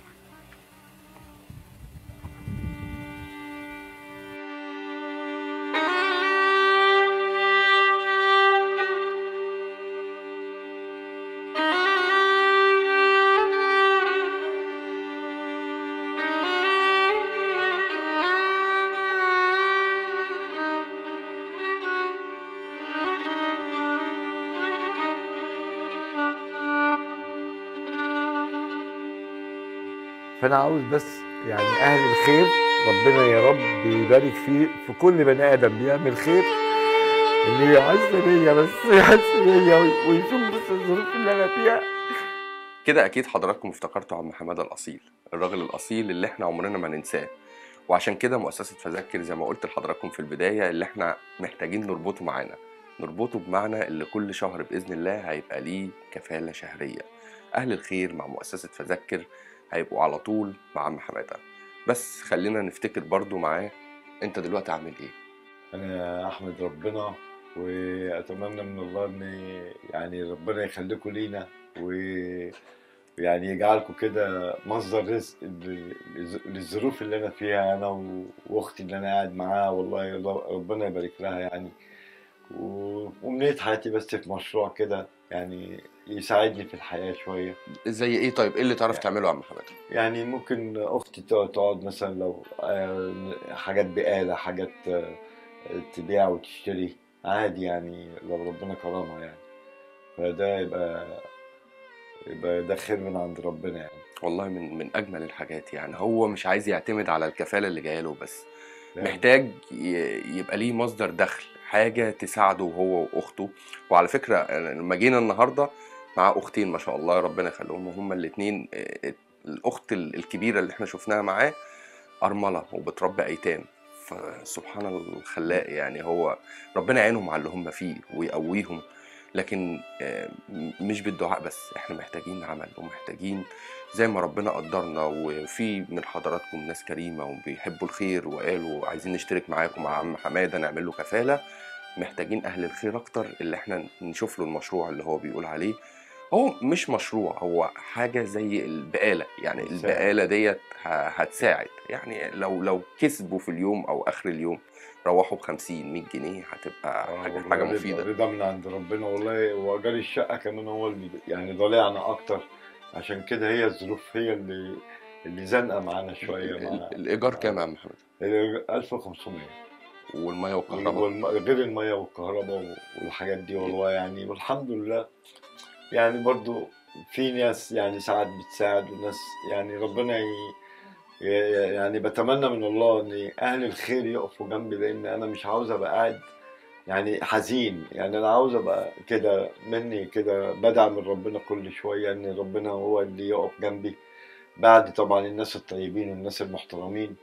H: فانا عاوز بس يعني اهل الخير ربنا يا رب يبارك فيه في كل بني ادم بيعمل خير اللي يحس بيا بس يحس بيا وي- ويشوف بس الظروف اللي انا فيها
G: كده اكيد حضراتكم افتكرتوا عم حماده الاصيل الراجل الاصيل اللي احنا عمرنا ما ننساه وعشان كده مؤسسه فذكر زي ما قلت لحضراتكم في البدايه اللي احنا محتاجين نربطه معانا نربطه بمعنى اللي كل شهر باذن الله هيبقى ليه كفاله شهريه اهل الخير مع مؤسسه فذكر هيبقوا على طول مع عم حماده بس خلينا نفتكر برضو معاه انت دلوقتي عامل ايه
H: انا احمد ربنا واتمنى من الله ان يعني ربنا يخليكم لينا ويعني يجعلكم كده مصدر رزق ل- لز- للظروف اللي انا فيها انا و- واختي اللي انا قاعد معاها والله الله- ربنا يبارك لها يعني و- وأمنية حياتي بس في مشروع كده يعني يساعدني في الحياة شوية
G: زي ايه طيب ايه اللي تعرف تعمله يا عم حماده
H: يعني ممكن اختي تقعد تقعد مثلا لو آه، حاجات بقالة حاجات آه، تبيع وتشتري عادي يعني لو ربنا كرمها يعني فده يبقى يبقى ده خير من عند ربنا يعني
G: والله من من اجمل الحاجات يعني هو مش عايز يعتمد على الكفاله اللي جايه له بس
H: يعني
G: محتاج ي- يبقى ليه مصدر دخل حاجه تساعده هو واخته وعلى فكره أنا لما جينا النهارده مع اختين ما شاء الله ربنا يخليهم هما الاثنين الاخت ال- الكبيره اللي احنا شفناها معاه ارمله وبتربي ايتام فسبحان الخلاق يعني هو ربنا يعينهم على اللي هم فيه ويقويهم لكن آه، م- مش بالدعاء بس احنا محتاجين عمل ومحتاجين زي ما ربنا قدرنا وفي من حضراتكم ناس كريمه وبيحبوا الخير وقالوا عايزين نشترك معاكم مع عم حماده نعمل له كفاله محتاجين اهل الخير اكتر اللي احنا نشوف له المشروع اللي هو بيقول عليه هو مش مشروع هو حاجه زي البقاله يعني
H: هتساعد.
G: البقاله ديت ه- هتساعد يعني لو لو كسبوا في اليوم او اخر اليوم روحوا ب 50 100 جنيه هتبقى
H: آه
G: حاجه
H: والله
G: حاجه
H: رضا-
G: مفيده
H: رضا من عند ربنا والله وايجار الشقه كمان هو اللي يعني ضلعنا اكتر عشان كده هي الظروف هي اللي اللي زنقه معانا شويه
G: ال-
H: مع
G: ال- الايجار كام يا عم محمد
H: 1500
G: والميه والكهرباء
H: والم- غير الميه والكهرباء والحاجات دي والله يعني والحمد لله يعني برضو في ناس يعني ساعات بتساعد وناس يعني ربنا ي... ي- يعني بتمنى من الله ان اهل الخير يقفوا جنبي لان انا مش عاوز ابقى قاعد يعني حزين يعني انا عاوز ابقى كده مني كده بدعم من ربنا كل شويه ان ربنا هو اللي يقف جنبي بعد طبعا الناس الطيبين والناس المحترمين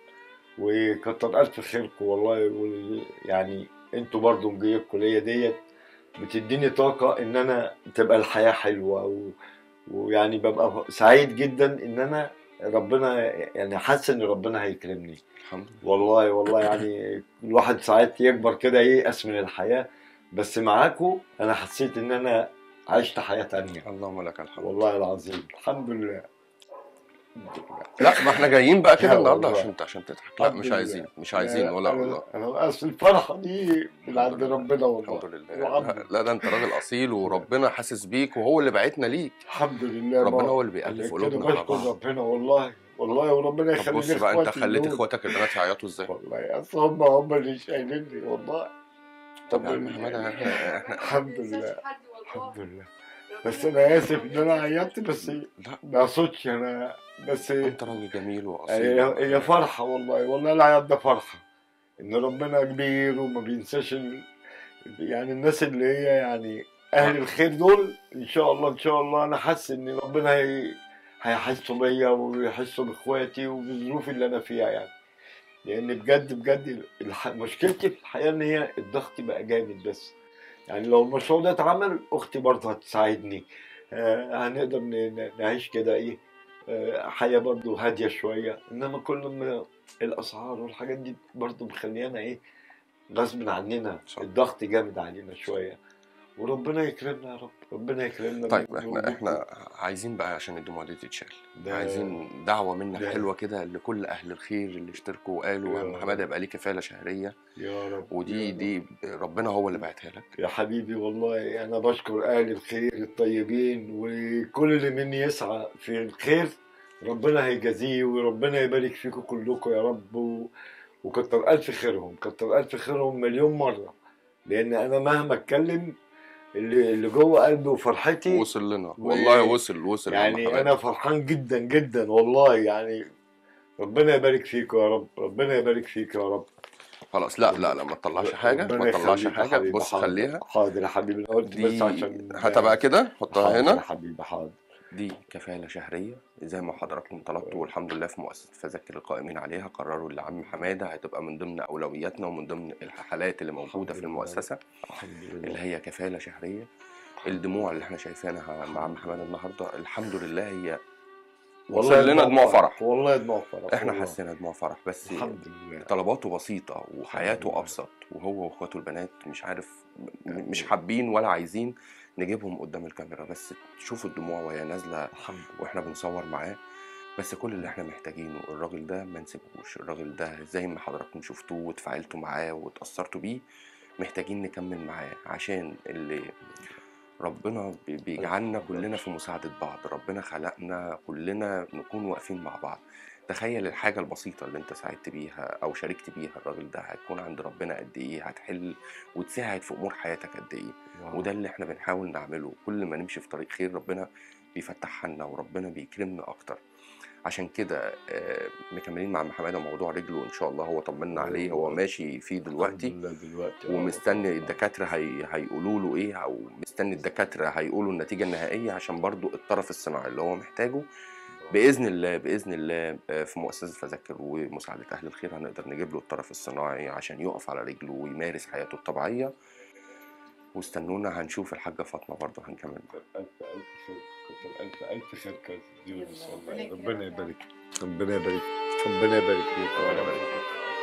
H: وكتر الف خيركم والله وال- يعني انتوا برضو مجيه الكليه ديت بتديني طاقه ان انا تبقى الحياه حلوه و... ويعني ببقى سعيد جدا ان انا ربنا يعني حاسس ان ربنا هيكرمني
G: الحمد لله
H: والله والله يعني الواحد ساعات يكبر كده ييأس من الحياه بس معاكم انا حسيت ان انا عشت حياه تانية
G: اللهم لك الحمد
H: والله العظيم الحمد لله
G: لا ما احنا جايين بقى كده
H: لا
G: النهارده
H: والله.
G: عشان عشان تضحك لا
H: الحمد
G: مش
H: لله.
G: عايزين مش عايزين ولا
H: أنا-
G: والله
H: انا اصل الفرحه دي من عند
G: لله.
H: ربنا والله
G: الحمد لله
H: الحمد
G: لا, لا ده انت راجل اصيل وربنا حاسس بيك وهو اللي بعتنا ليك
H: الحمد لله
G: ربنا
H: ما-
G: هو اللي بيألف
H: عشان
G: قلوبنا
H: كده
G: على
H: بشكر
G: بعض
H: ربنا والله والله وربنا
G: طب
H: يخلي
G: بص بقى انت
H: إخواتي
G: خليت
H: دول.
G: اخواتك البنات يعيطوا ازاي
H: والله اصل هم هم اللي شايليني والله
G: طب يا عم حماده احنا احنا
H: الحمد لله الحمد لله بس انا اسف ان انا عيطت بس
G: لا
H: ما اقصدش انا بس
G: انت راجل جميل
H: هي
G: واصيل
H: هي فرحه والله والله العياط ده فرحه ان ربنا كبير وما بينساش ال... يعني الناس اللي هي يعني اهل الخير دول ان شاء الله ان شاء الله انا حاسس ان ربنا هي... هيحسوا بيا ويحسوا باخواتي وبالظروف اللي انا فيها يعني لان بجد بجد الح... مشكلتي في الحياه ان هي الضغط بقى جامد بس يعني لو المشروع ده اتعمل اختي برضه هتساعدني آه هنقدر ن- ن- نعيش كده ايه آه حياه برضه هاديه شويه انما كل ما الاسعار والحاجات دي برضه مخليانا ايه غصب عننا
G: صح.
H: الضغط جامد علينا شويه وربنا يكرمنا يا رب ربنا يكرمنا
G: طيب
H: من-
G: احنا
H: من-
G: احنا عايزين بقى عشان الدموع دي تتشال
H: ده-
G: عايزين دعوه منك
H: ده-
G: حلوه كده لكل اهل الخير اللي اشتركوا وقالوا يا عم
H: يا
G: حماده يبقى ليه كفاله شهريه
H: يا رب
G: ودي
H: يا رب.
G: دي ربنا هو اللي بعتها لك
H: يا حبيبي والله انا بشكر اهل الخير الطيبين وكل اللي مني يسعى في الخير ربنا هيجازيه وربنا يبارك فيكم كلكم يا رب و... وكتر الف خيرهم كتر الف خيرهم مليون مره لان انا مهما اتكلم اللي, اللي جوه قلبي وفرحتي
G: وصل لنا
H: و-
G: والله وصل وصل يا عم
H: يعني
G: حمادة.
H: انا فرحان جدا جدا والله يعني ربنا يبارك فيكم يا رب ربنا يبارك فيك يا رب
G: خلاص لا لا لا ما تطلعش حاجه
H: ربنا
G: ما تطلعش
H: يخليك يا
G: حاجه
H: حبيبي،
G: بص
H: حاضر.
G: خليها
H: حاضر يا حبيبي انا قلت بس
G: دي
H: عشان
G: هاتها بقى كده حطها
H: حاضر يا
G: هنا
H: حبيبي حاضر
G: دي كفالة شهرية زي ما حضراتكم طلبتوا والحمد لله في مؤسسة فذكر القائمين عليها قرروا اللي عم حمادة هتبقى من ضمن أولوياتنا ومن ضمن الحالات اللي موجودة
H: الحمد
G: في
H: لله.
G: المؤسسة
H: الحمد
G: اللي
H: لله
G: هي كفالة شهرية الدموع اللي احنا شايفينها مع عم حمادة النهاردة الحمد لله هي وصل لنا دموع فرح
H: والله دموع فرح
G: احنا
H: والله.
G: حسينا دموع فرح بس
H: الحمد لله
G: طلباته بسيطة وحياته أبسط وهو وإخواته البنات مش عارف م- مش حابين ولا عايزين نجيبهم قدام الكاميرا بس تشوفوا الدموع وهي نازلة
H: الحمد لله
G: واحنا بنصور معاه بس كل اللي احنا محتاجينه الراجل ده ما نسيبهوش الراجل ده زي ما حضراتكم شفتوه واتفاعلتوا معاه واتأثرتوا بيه محتاجين نكمل معاه عشان اللي ربنا بي- بيجعلنا كلنا في مساعدة بعض ربنا خلقنا كلنا نكون واقفين مع بعض تخيل الحاجة البسيطة اللي انت ساعدت بيها او شاركت بيها الراجل ده هتكون عند ربنا قد ايه هتحل وتساعد في امور حياتك قد ايه
H: يا رب.
G: وده اللي احنا بنحاول نعمله كل ما نمشي في طريق خير ربنا بيفتحها لنا وربنا بيكرمنا اكتر عشان كده آه، مكملين مع عم حماده موضوع رجله ان شاء الله هو طمنا عليه هو ماشي فيه دلوقتي
H: الحمد لله دلوقتي يا رب.
G: ومستني الدكاتره هي... هيقولوا له ايه او مستني الدكاتره هيقولوا النتيجه النهائيه عشان برضو الطرف الصناعي اللي هو محتاجه باذن الله باذن الله آه، في مؤسسه فذكر ومساعده اهل الخير هنقدر نجيب له الطرف الصناعي عشان يقف على رجله ويمارس حياته الطبيعيه واستنونا هنشوف الحاجه فاطمه برضه هنكمل
H: كتر الف الف خير كتر الف الف خير كتر يونس والله ربنا يبارك ربنا يبارك ربنا يبارك فيك
G: ربنا يبارك فيك.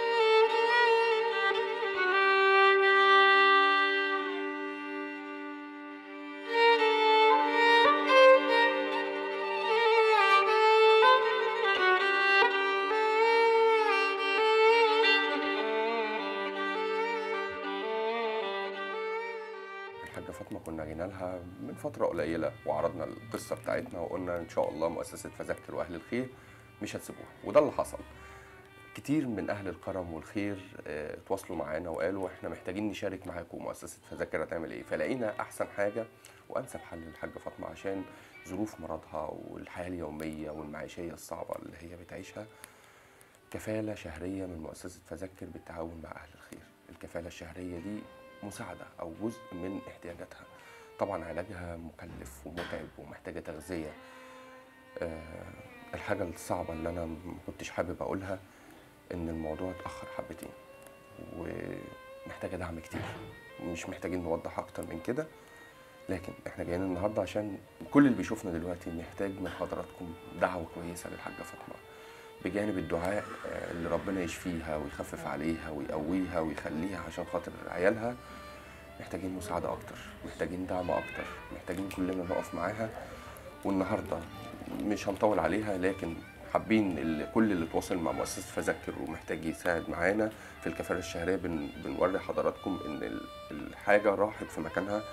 G: الحاجة فاطمة كنا جينا لها من فترة قليلة وعرضنا القصة بتاعتنا وقلنا إن شاء الله مؤسسة فذكر وأهل الخير مش هتسيبوها وده اللي حصل كتير من أهل الكرم والخير آه، اتواصلوا معانا وقالوا إحنا محتاجين نشارك معاكم مؤسسة فذكر هتعمل إيه فلقينا أحسن حاجة وأنسب حل للحاجة فاطمة عشان ظروف مرضها والحياة اليومية والمعيشية الصعبة اللي هي بتعيشها كفالة شهرية من مؤسسة فذكر بالتعاون مع أهل الخير الكفالة الشهرية دي مساعدة أو جزء من احتياجاتها طبعا علاجها مكلف ومتعب ومحتاجة تغذية آه، الحاجة الصعبة اللي أنا ما كنتش حابب أقولها إن الموضوع اتأخر حبتين ومحتاجة دعم كتير مش محتاجين نوضح أكتر من كده لكن احنا جايين النهارده عشان كل اللي بيشوفنا دلوقتي محتاج من حضراتكم دعوة كويسة للحاجة فاطمة بجانب الدعاء آه، اللي ربنا يشفيها ويخفف عليها ويقويها ويخليها عشان خاطر عيالها محتاجين مساعدة أكتر محتاجين دعم أكتر محتاجين كلنا نقف معاها والنهاردة مش هنطول عليها لكن حابين اللي كل اللي تواصل مع مؤسسة فذكر ومحتاج يساعد معانا في الكفالة الشهرية بن بنوري حضراتكم إن ال- الحاجة راحت في مكانها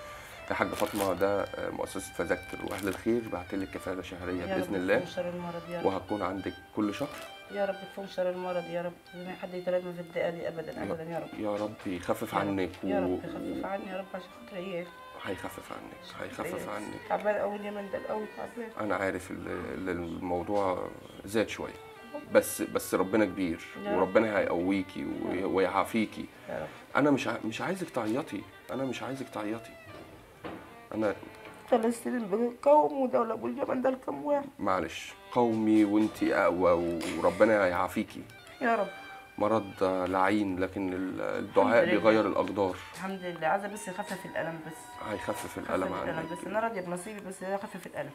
G: يا حاجه فاطمه ده آه، مؤسسه فذكر واهل الخير بعت لك كفاله شهريه
I: يا رب
G: باذن الله
I: تكفون شر المرض يا رب
G: وهتكون عندك كل شهر
I: يا رب تكفون شر المرض يا رب ما حد يتلازم في الدقه دي ابدا ابدا يا رب
G: يا رب يخفف
I: يا رب.
G: عنك
I: يا
G: و-
I: رب يخفف عني يا رب عشان خاطر عيال
G: هيخفف عنك هيخفف عنك
I: تعبان قوي اليمن ده قوي تعبان
G: انا عارف ال- ال- الموضوع زاد شويه بس بس ربنا كبير
I: يا رب.
G: وربنا هيقويكي وي- ويعافيكي
I: يا رب
G: انا مش ع- مش عايزك تعيطي انا مش عايزك تعيطي انا
I: ثلاث سنين بقوم ودولة ابو اليمن ده الكم واحد
G: معلش قومي وانتي اقوى وربنا يعافيكي
I: يا رب
G: مرض لعين لكن ال- الدعاء
I: الحمد لله.
G: بيغير الاقدار
I: الحمد لله عايزه بس يخفف الالم بس
G: هيخفف
I: يخفف
G: الالم
I: الالم
G: عنك
I: بس انا راضيه بنصيبي بس يخفف الالم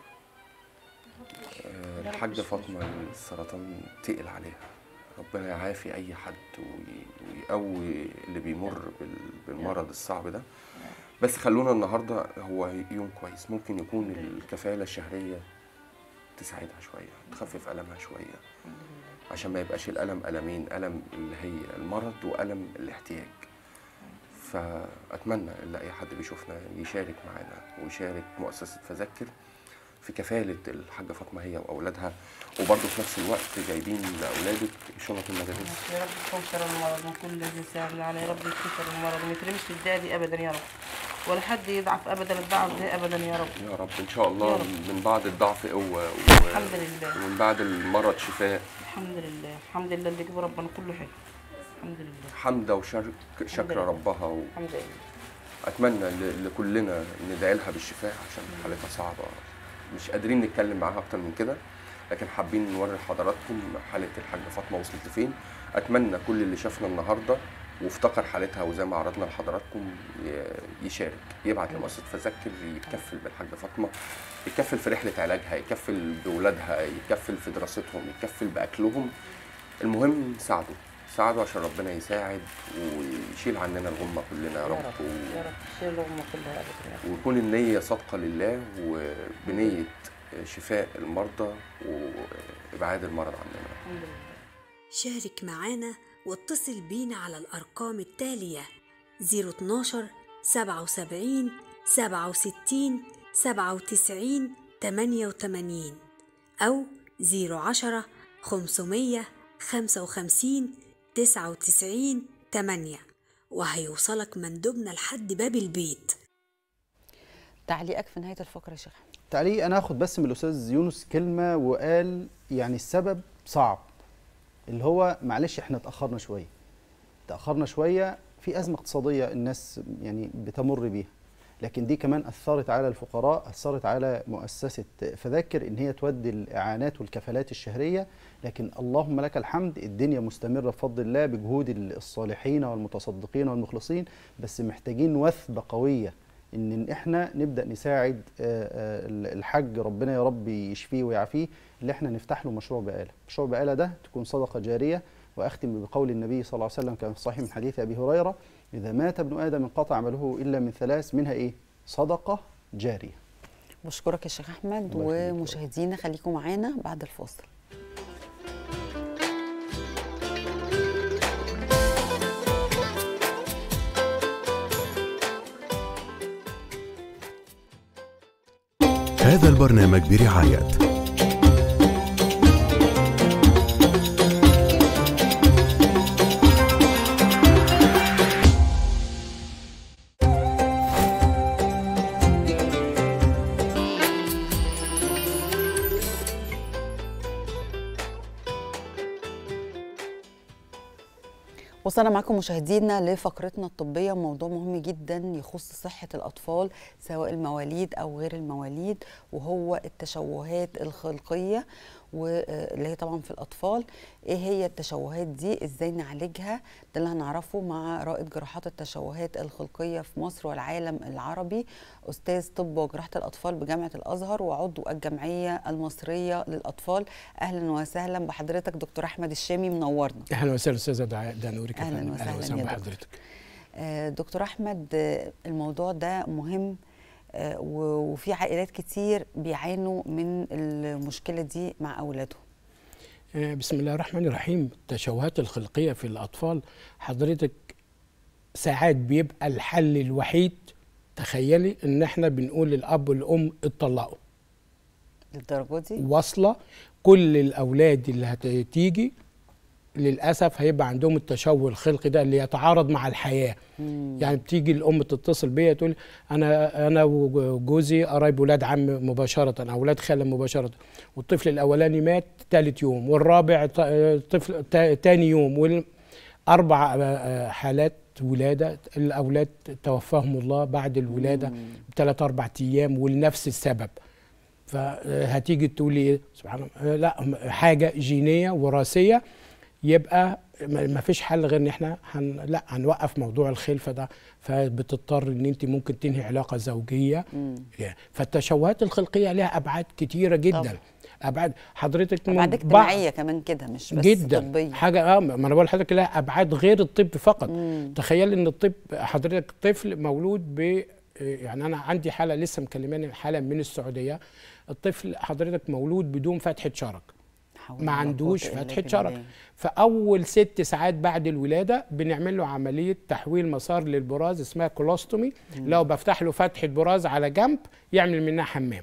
G: آه، الحاجة فاطمة السرطان تقل عليها ربنا يعافي أي حد وي- ويقوي اللي بيمر بال- بالمرض الصعب ده بس خلونا النهاردة هو يوم كويس ممكن يكون الكفالة الشهرية تساعدها شوية تخفف ألمها شوية عشان ما يبقاش الألم ألمين ألم اللي هي المرض وألم الاحتياج فأتمنى إن أي حد بيشوفنا يشارك معانا ويشارك مؤسسة فذكر في كفالة الحاجة فاطمة هي وأولادها وبرضه في نفس الوقت جايبين لأولادك شنط المدارس
I: يا رب تكون شر المرض من كل الذي سامنا على يا رب يكفي شر المرض وما يترمش في الدقه دي ابدا يا رب ولا حد يضعف ابدا الضعف ده ابدا يا رب
G: يا رب إن شاء الله
I: يا رب.
G: من بعد الضعف قوة و...
I: الحمد لله
G: ومن بعد المرض شفاء
I: الحمد لله الحمد لله اللي جاب ربنا كله حلو الحمد لله
G: حمدة وشكر شكر
I: لله.
G: ربها و...
I: الحمد لله
G: اتمنى ل- لكلنا ندعي لها بالشفاء عشان حالتها صعبه مش قادرين نتكلم معاها اكتر من كده لكن حابين نوري حضراتكم حاله الحاجه فاطمه وصلت لفين اتمنى كل اللي شافنا النهارده وافتكر حالتها وزي ما عرضنا لحضراتكم ي- يشارك يبعت لمؤسسه فذكر يتكفل بالحاجه فاطمه يكفل في رحله علاجها يكفل باولادها يكفل في دراستهم يكفل باكلهم المهم ساعده ساعده عشان ربنا يساعد ويشيل عننا الغمه كلنا يا
I: يا
G: رب,
I: رب
G: و...
I: يا رب شيل الامه كلها ابدا يا رب
G: ويكون النية صادقة لله وبنية شفاء المرضى وإبعاد المرض عننا
I: الحمد لله
J: شارك معانا واتصل بينا على الأرقام التالية 012 77 67 97 88 أو 010 500 55 99 8 وهيوصلك مندوبنا لحد باب البيت
A: تعليقك في نهايه الفقره يا شيخ أحمد.
B: تعليق انا اخد بس من الاستاذ يونس كلمه وقال يعني السبب صعب اللي هو معلش احنا اتاخرنا شويه تاخرنا شويه في ازمه اقتصاديه الناس يعني بتمر بيها لكن دي كمان اثرت على الفقراء اثرت على مؤسسه فذكر ان هي تودي الاعانات والكفالات الشهريه لكن اللهم لك الحمد الدنيا مستمره بفضل الله بجهود الصالحين والمتصدقين والمخلصين بس محتاجين وثبه قويه ان احنا نبدا نساعد آه، آه، الحاج ربنا يا رب يشفيه ويعافيه اللي احنا نفتح له مشروع بقاله مشروع بقاله ده تكون صدقه جاريه واختم بقول النبي صلى الله عليه وسلم كما في الصحيح من حديث ابي هريره اذا مات ابن ادم انقطع عمله الا من ثلاث منها ايه صدقه جاريه
A: بشكرك يا شيخ احمد
B: الله يخليك.
A: ومشاهدينا خليكم معانا بعد الفاصل
K: هذا البرنامج برعاية
A: وصلنا معكم مشاهدينا لفقرتنا الطبية موضوع مهم جدا يخص صحة الأطفال سواء المواليد أو غير المواليد وهو التشوهات الخلقية واللي هي طبعا في الأطفال إيه هي التشوهات دي إزاي نعالجها ده اللي هنعرفه مع رائد جراحات التشوهات الخلقية في مصر والعالم العربي أستاذ طب وجراحة الأطفال بجامعة الأزهر وعضو الجمعية المصرية للأطفال أهلا وسهلا بحضرتك دكتور أحمد الشامي منورنا
L: اهلا وسهلا استاذه دعاء دانوري
A: أهلاً
L: كفاية.
A: وسهلاً
L: اهلا وسهلا
A: يا دكتور.
L: بحضرتك
A: آه، دكتور احمد آه، الموضوع ده مهم آه، و- وفي عائلات كتير بيعانوا من المشكله دي مع اولادهم
L: آه، بسم الله الرحمن الرحيم التشوهات الخلقيه في الاطفال حضرتك ساعات بيبقى الحل الوحيد تخيلي ان احنا بنقول للاب والام اتطلقوا
A: للدرجه دي
L: واصله كل الاولاد اللي هتيجي للاسف هيبقى عندهم التشوه الخلقي ده اللي يتعارض مع الحياه يعني بتيجي الام تتصل بيا تقول انا انا وجوزي قرايب ولاد عم مباشره او ولاد خاله مباشره والطفل الاولاني مات ثالث يوم والرابع ط- طفل تا- تاني يوم والاربع آه، حالات ولاده الاولاد توفاهم الله بعد الولاده بثلاث اربع ايام ولنفس السبب فهتيجي تقولي ايه سبحان الله لا حاجه جينيه وراثيه يبقى ما فيش حل غير ان احنا هن لا هنوقف موضوع الخلفه ده فبتضطر ان انت ممكن تنهي علاقه زوجيه يعني فالتشوهات الخلقيه لها ابعاد كتيره جدا
A: طبعا.
L: ابعاد حضرتك من
A: ابعاد
L: بعض-
A: اجتماعيه كمان كده مش بس
L: جدا
A: طبيه
L: حاجه اه ما انا بقول لحضرتك لها ابعاد غير الطب فقط تخيل ان الطب حضرتك طفل مولود ب يعني انا عندي حاله لسه مكلماني حاله من السعوديه الطفل حضرتك مولود بدون فتحه شرج
A: حول
L: ما
A: ولا
L: عندوش
A: قوة إلا
L: فتحه
A: بالله.
L: شرج فاول ست ساعات بعد الولاده بنعمل له عمليه تحويل مسار للبراز اسمها كولوستومي لو بفتح له فتحه براز على جنب يعمل منها حمام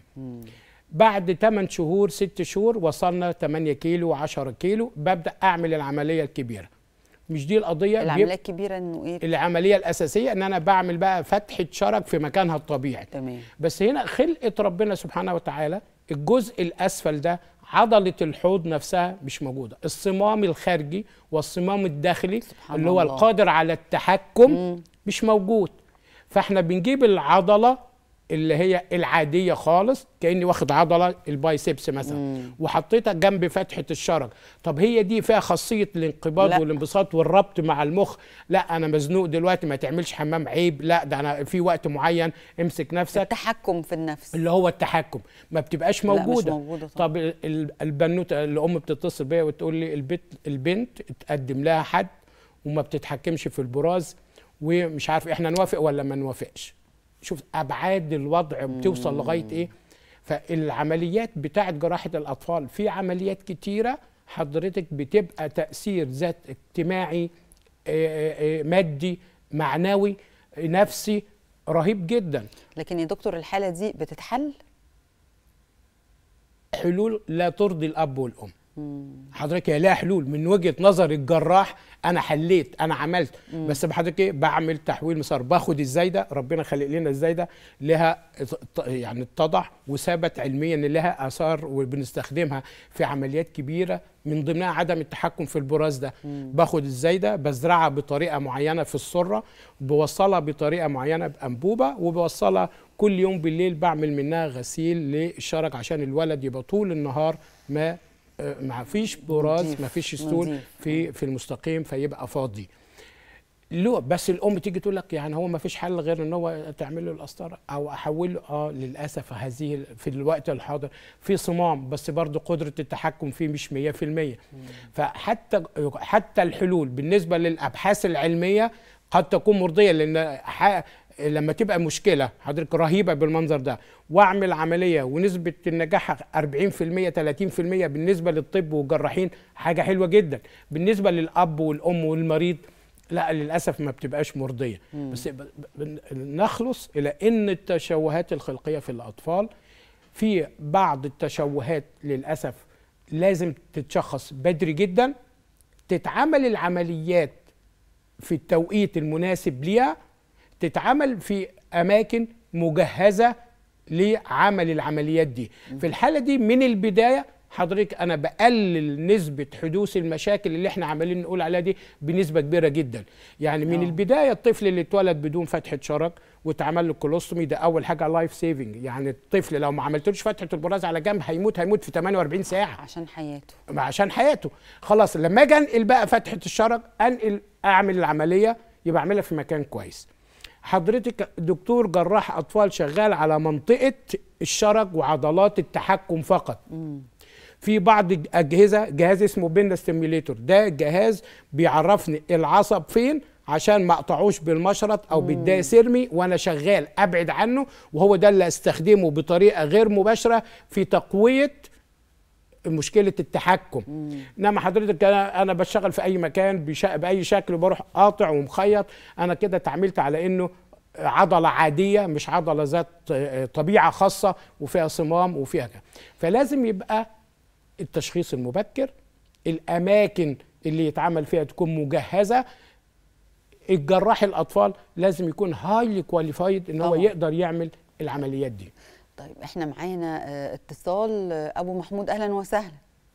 L: بعد 8 شهور 6 شهور وصلنا 8 كيلو و10 كيلو ببدا اعمل العمليه الكبيره مش دي القضيه
A: العمليه
L: بيبقى
A: الكبيره انه ايه
L: العمليه الاساسيه ان انا بعمل بقى فتحه شرج في مكانها الطبيعي
A: تمام
L: بس هنا خلقه ربنا سبحانه وتعالى الجزء الاسفل ده عضله الحوض نفسها مش موجوده الصمام الخارجي والصمام الداخلي
A: سبحان
L: اللي هو
A: الله.
L: القادر على التحكم مش موجود فاحنا بنجيب العضله اللي هي العاديه خالص كاني واخد عضله البايسبس مثلا وحطيتها جنب فتحه الشرج طب هي دي فيها خاصيه الانقباض
A: لا.
L: والانبساط والربط مع المخ لا انا مزنوق دلوقتي ما تعملش حمام عيب لا ده انا في وقت معين امسك نفسك
A: التحكم في النفس
L: اللي هو التحكم ما بتبقاش
A: لا، مش
L: موجوده
A: موجودة طبعا.
L: طب ال- البنوته الام بتتصل بيا وتقول لي البنت البنت اتقدم لها حد وما بتتحكمش في البراز ومش عارف احنا نوافق ولا ما نوافقش شوف ابعاد الوضع بتوصل لغايه ايه فالعمليات بتاعه جراحه الاطفال في عمليات كتيره حضرتك بتبقى تاثير ذات اجتماعي آه، آه، آه، مادي معنوي نفسي رهيب جدا
A: لكن يا دكتور الحاله دي بتتحل
L: حلول لا ترضي الاب والام حضرتك هي لها حلول من وجهه نظر الجراح انا حليت انا عملت بس بحضرتك ايه بعمل تحويل مسار باخد الزايده ربنا خلق لنا الزايده لها ط- يعني اتضح وثبت علميا ان لها اثار وبنستخدمها في عمليات كبيره من ضمنها عدم التحكم في البراز ده باخد الزايده بزرعها بطريقه معينه في السره بوصلها بطريقه معينه بانبوبه وبوصلها كل يوم بالليل بعمل منها غسيل للشرج عشان الولد يبقى طول النهار ما آه، ما فيش براز
A: نضيف،
L: ما فيش ستول
A: نضيف.
L: في في المستقيم فيبقى فاضي له بس الام تيجي تقول لك يعني هو ما فيش حل غير ان هو تعمل له القسطره او احوله اه للاسف هذه في الوقت الحاضر في صمام بس برضه قدره التحكم فيه مش 100% فحتى حتى الحلول بالنسبه للابحاث العلميه قد تكون مرضيه لان ح- لما تبقى مشكله حضرتك رهيبه بالمنظر ده واعمل عمليه ونسبه النجاح 40% 30% بالنسبه للطب والجراحين حاجه حلوه جدا بالنسبه للاب والام والمريض لا للاسف ما بتبقاش مرضيه بس ب- ب- نخلص الى ان التشوهات الخلقيه في الاطفال في بعض التشوهات للاسف لازم تتشخص بدري جدا تتعمل العمليات في التوقيت المناسب ليها تتعمل في اماكن مجهزه لعمل العمليات دي في الحاله دي من البدايه حضرتك انا بقلل نسبه حدوث المشاكل اللي احنا عمالين نقول عليها دي بنسبه كبيره جدا يعني من
A: آه.
L: البدايه الطفل اللي اتولد بدون فتحه شرج واتعمل له كولوستومي ده اول حاجه لايف سيفنج يعني الطفل لو ما عملتلوش فتحه البراز على جنب هيموت هيموت في 48 ساعه
A: عشان حياته
L: عشان حياته خلاص لما اجي انقل بقى فتحه الشرج انقل اعمل العمليه يبقى اعملها في مكان كويس حضرتك دكتور جراح اطفال شغال على منطقه الشرج وعضلات التحكم فقط في بعض اجهزه جهاز اسمه بينا ستيميوليتور ده جهاز بيعرفني العصب فين عشان ما اقطعوش بالمشرط او بالداء سرمي وانا شغال ابعد عنه وهو ده اللي استخدمه بطريقه غير مباشره في تقويه مشكله التحكم انما حضرتك انا انا بشتغل في اي مكان بشا... باي شكل بروح قاطع ومخيط انا كده اتعاملت على انه عضله عاديه مش عضله ذات آه، طبيعه خاصه وفيها صمام وفيها كده فلازم يبقى التشخيص المبكر الاماكن اللي يتعمل فيها تكون مجهزه الجراح الاطفال لازم يكون هايلي كواليفايد ان هو
A: طبعاً.
L: يقدر يعمل العمليات دي
A: طيب احنا معانا آه، اتصال آه، ابو محمود اهلا وسهلا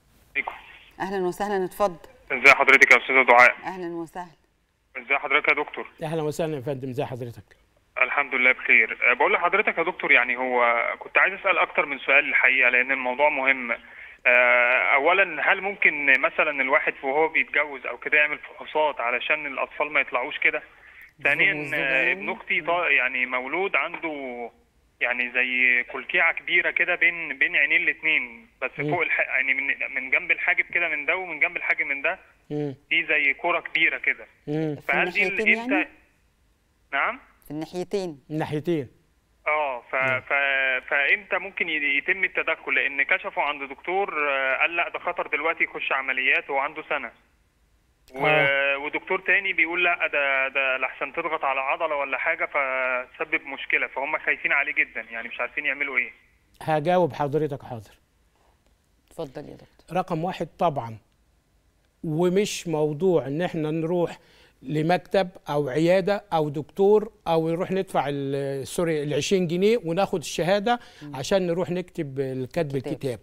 A: اهلا وسهلا اتفضل
K: ازي حضرتك يا استاذه دعاء
A: اهلا وسهلا
K: ازي حضرتك يا دكتور
L: اهلا وسهلا يا فندم ازي حضرتك
K: الحمد لله بخير أه، بقول لحضرتك يا دكتور يعني هو كنت عايز اسال اكتر من سؤال الحقيقه لان الموضوع مهم أه، اولا هل ممكن مثلا الواحد وهو بيتجوز او كده يعمل فحوصات علشان الاطفال ما يطلعوش كده ثانيا أه، ابن اختي طا- يعني مولود عنده يعني زي كلكيعه كبيره كده بين بين عينين الاثنين بس
L: مم.
K: فوق الح... يعني من من جنب الحاجب كده من ده ومن جنب الحاجب من ده
L: مم.
K: في زي كرة كبيرة كده
L: مم.
K: فهل دي
A: الناحيتين
K: انت
A: يعني؟
K: نعم
A: في الناحيتين
L: الناحيتين
K: اه ف... ف... فامتى ممكن ي- يتم التدخل لان كشفوا عند دكتور آه، قال لا ده خطر دلوقتي يخش عمليات وهو عنده سنة و...
L: آه.
K: ودكتور تاني بيقول لا ده ده لحسن تضغط على عضلة ولا حاجة فتسبب مشكلة فهم خايفين عليه جدا يعني مش عارفين يعملوا ايه
L: هجاوب حضرتك حاضر
A: اتفضل يا دكتور
L: رقم واحد طبعا ومش موضوع ان احنا نروح لمكتب او عياده او دكتور او نروح ندفع ال- سوري ال 20 جنيه وناخد الشهاده عشان نروح نكتب الكتب
A: كتاب.
L: الكتاب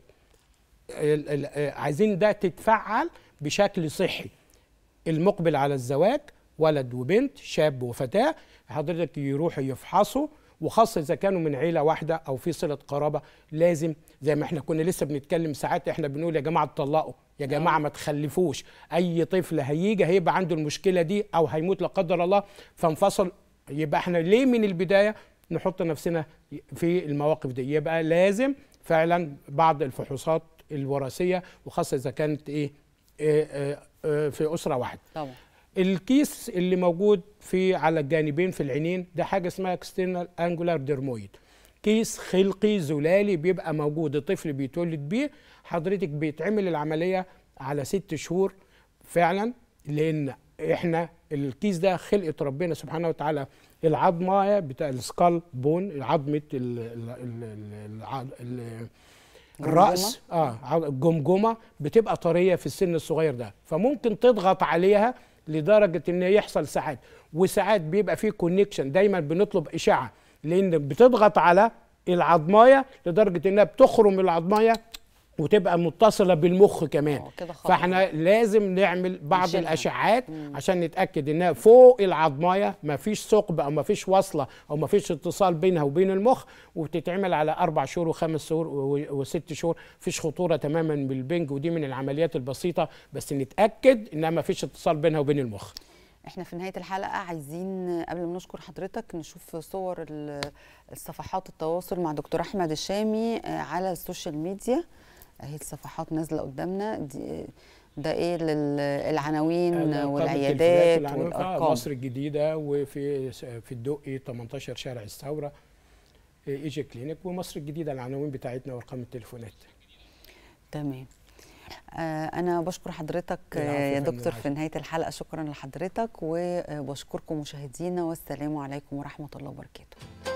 L: ال- ال- آه، عايزين ده تتفعل بشكل صحي المقبل على الزواج ولد وبنت شاب وفتاه حضرتك يروحوا يفحصوا وخاصة إذا كانوا من عيلة واحدة أو في صلة قرابة لازم زي ما احنا كنا لسه بنتكلم ساعات احنا بنقول يا جماعة اتطلقوا يا جماعة ما تخلفوش أي طفل هيجي هيبقى عنده المشكلة دي أو هيموت لا قدر الله فانفصل يبقى احنا ليه من البداية نحط نفسنا في المواقف دي يبقى لازم فعلا بعض الفحوصات الوراثية وخاصة إذا كانت إيه آه، آه، آه، في أسرة واحدة
A: طبعا
L: الكيس اللي موجود في على الجانبين في العينين ده حاجه اسمها اكسترنال انجولار ديرمويد كيس خلقي زلالي بيبقى موجود الطفل بيتولد بيه حضرتك بيتعمل العمليه على ست شهور فعلا لان احنا الكيس ده خلقه ربنا سبحانه وتعالى العظمه بتاع السكال بون عظمه ال ال ال ال الع- ال الراس اه ع- الجمجمه بتبقى طريه في السن الصغير ده فممكن تضغط عليها لدرجه ان يحصل ساعات وساعات بيبقى فيه كونكشن دايما بنطلب اشعه لان بتضغط على العظمايه لدرجه انها بتخرم العظمايه وتبقى متصله بالمخ كمان
A: آه، كده خطر.
L: فاحنا لازم نعمل بعض
A: نشيلها.
L: الاشعاعات عشان نتاكد انها فوق العظمايه ما فيش ثقب او ما فيش وصله او ما فيش اتصال بينها وبين المخ وبتتعمل على اربع شهور وخمس شهور و- وست شهور مفيش خطوره تماما بالبنج ودي من العمليات البسيطه بس نتاكد انها ما فيش اتصال بينها وبين المخ
A: احنا في نهايه الحلقه عايزين قبل ما نشكر حضرتك نشوف صور ال- الصفحات التواصل مع دكتور احمد الشامي آه، على السوشيال ميديا اهي الصفحات نازله قدامنا دي ده ايه للعناوين
L: الأرقام
A: والعيادات
L: التليفونات والعناوين. آه
A: والارقام
L: مصر الجديده وفي في الدقي 18 شارع الثوره ايجي كلينيك ومصر الجديده العناوين بتاعتنا وارقام التليفونات
A: تمام آه، أنا بشكر حضرتك آه،
L: العفو
A: يا
L: يا فندم،
A: دكتور
L: العفو.
A: في نهاية الحلقة شكرا لحضرتك وبشكركم مشاهدينا والسلام عليكم ورحمة الله وبركاته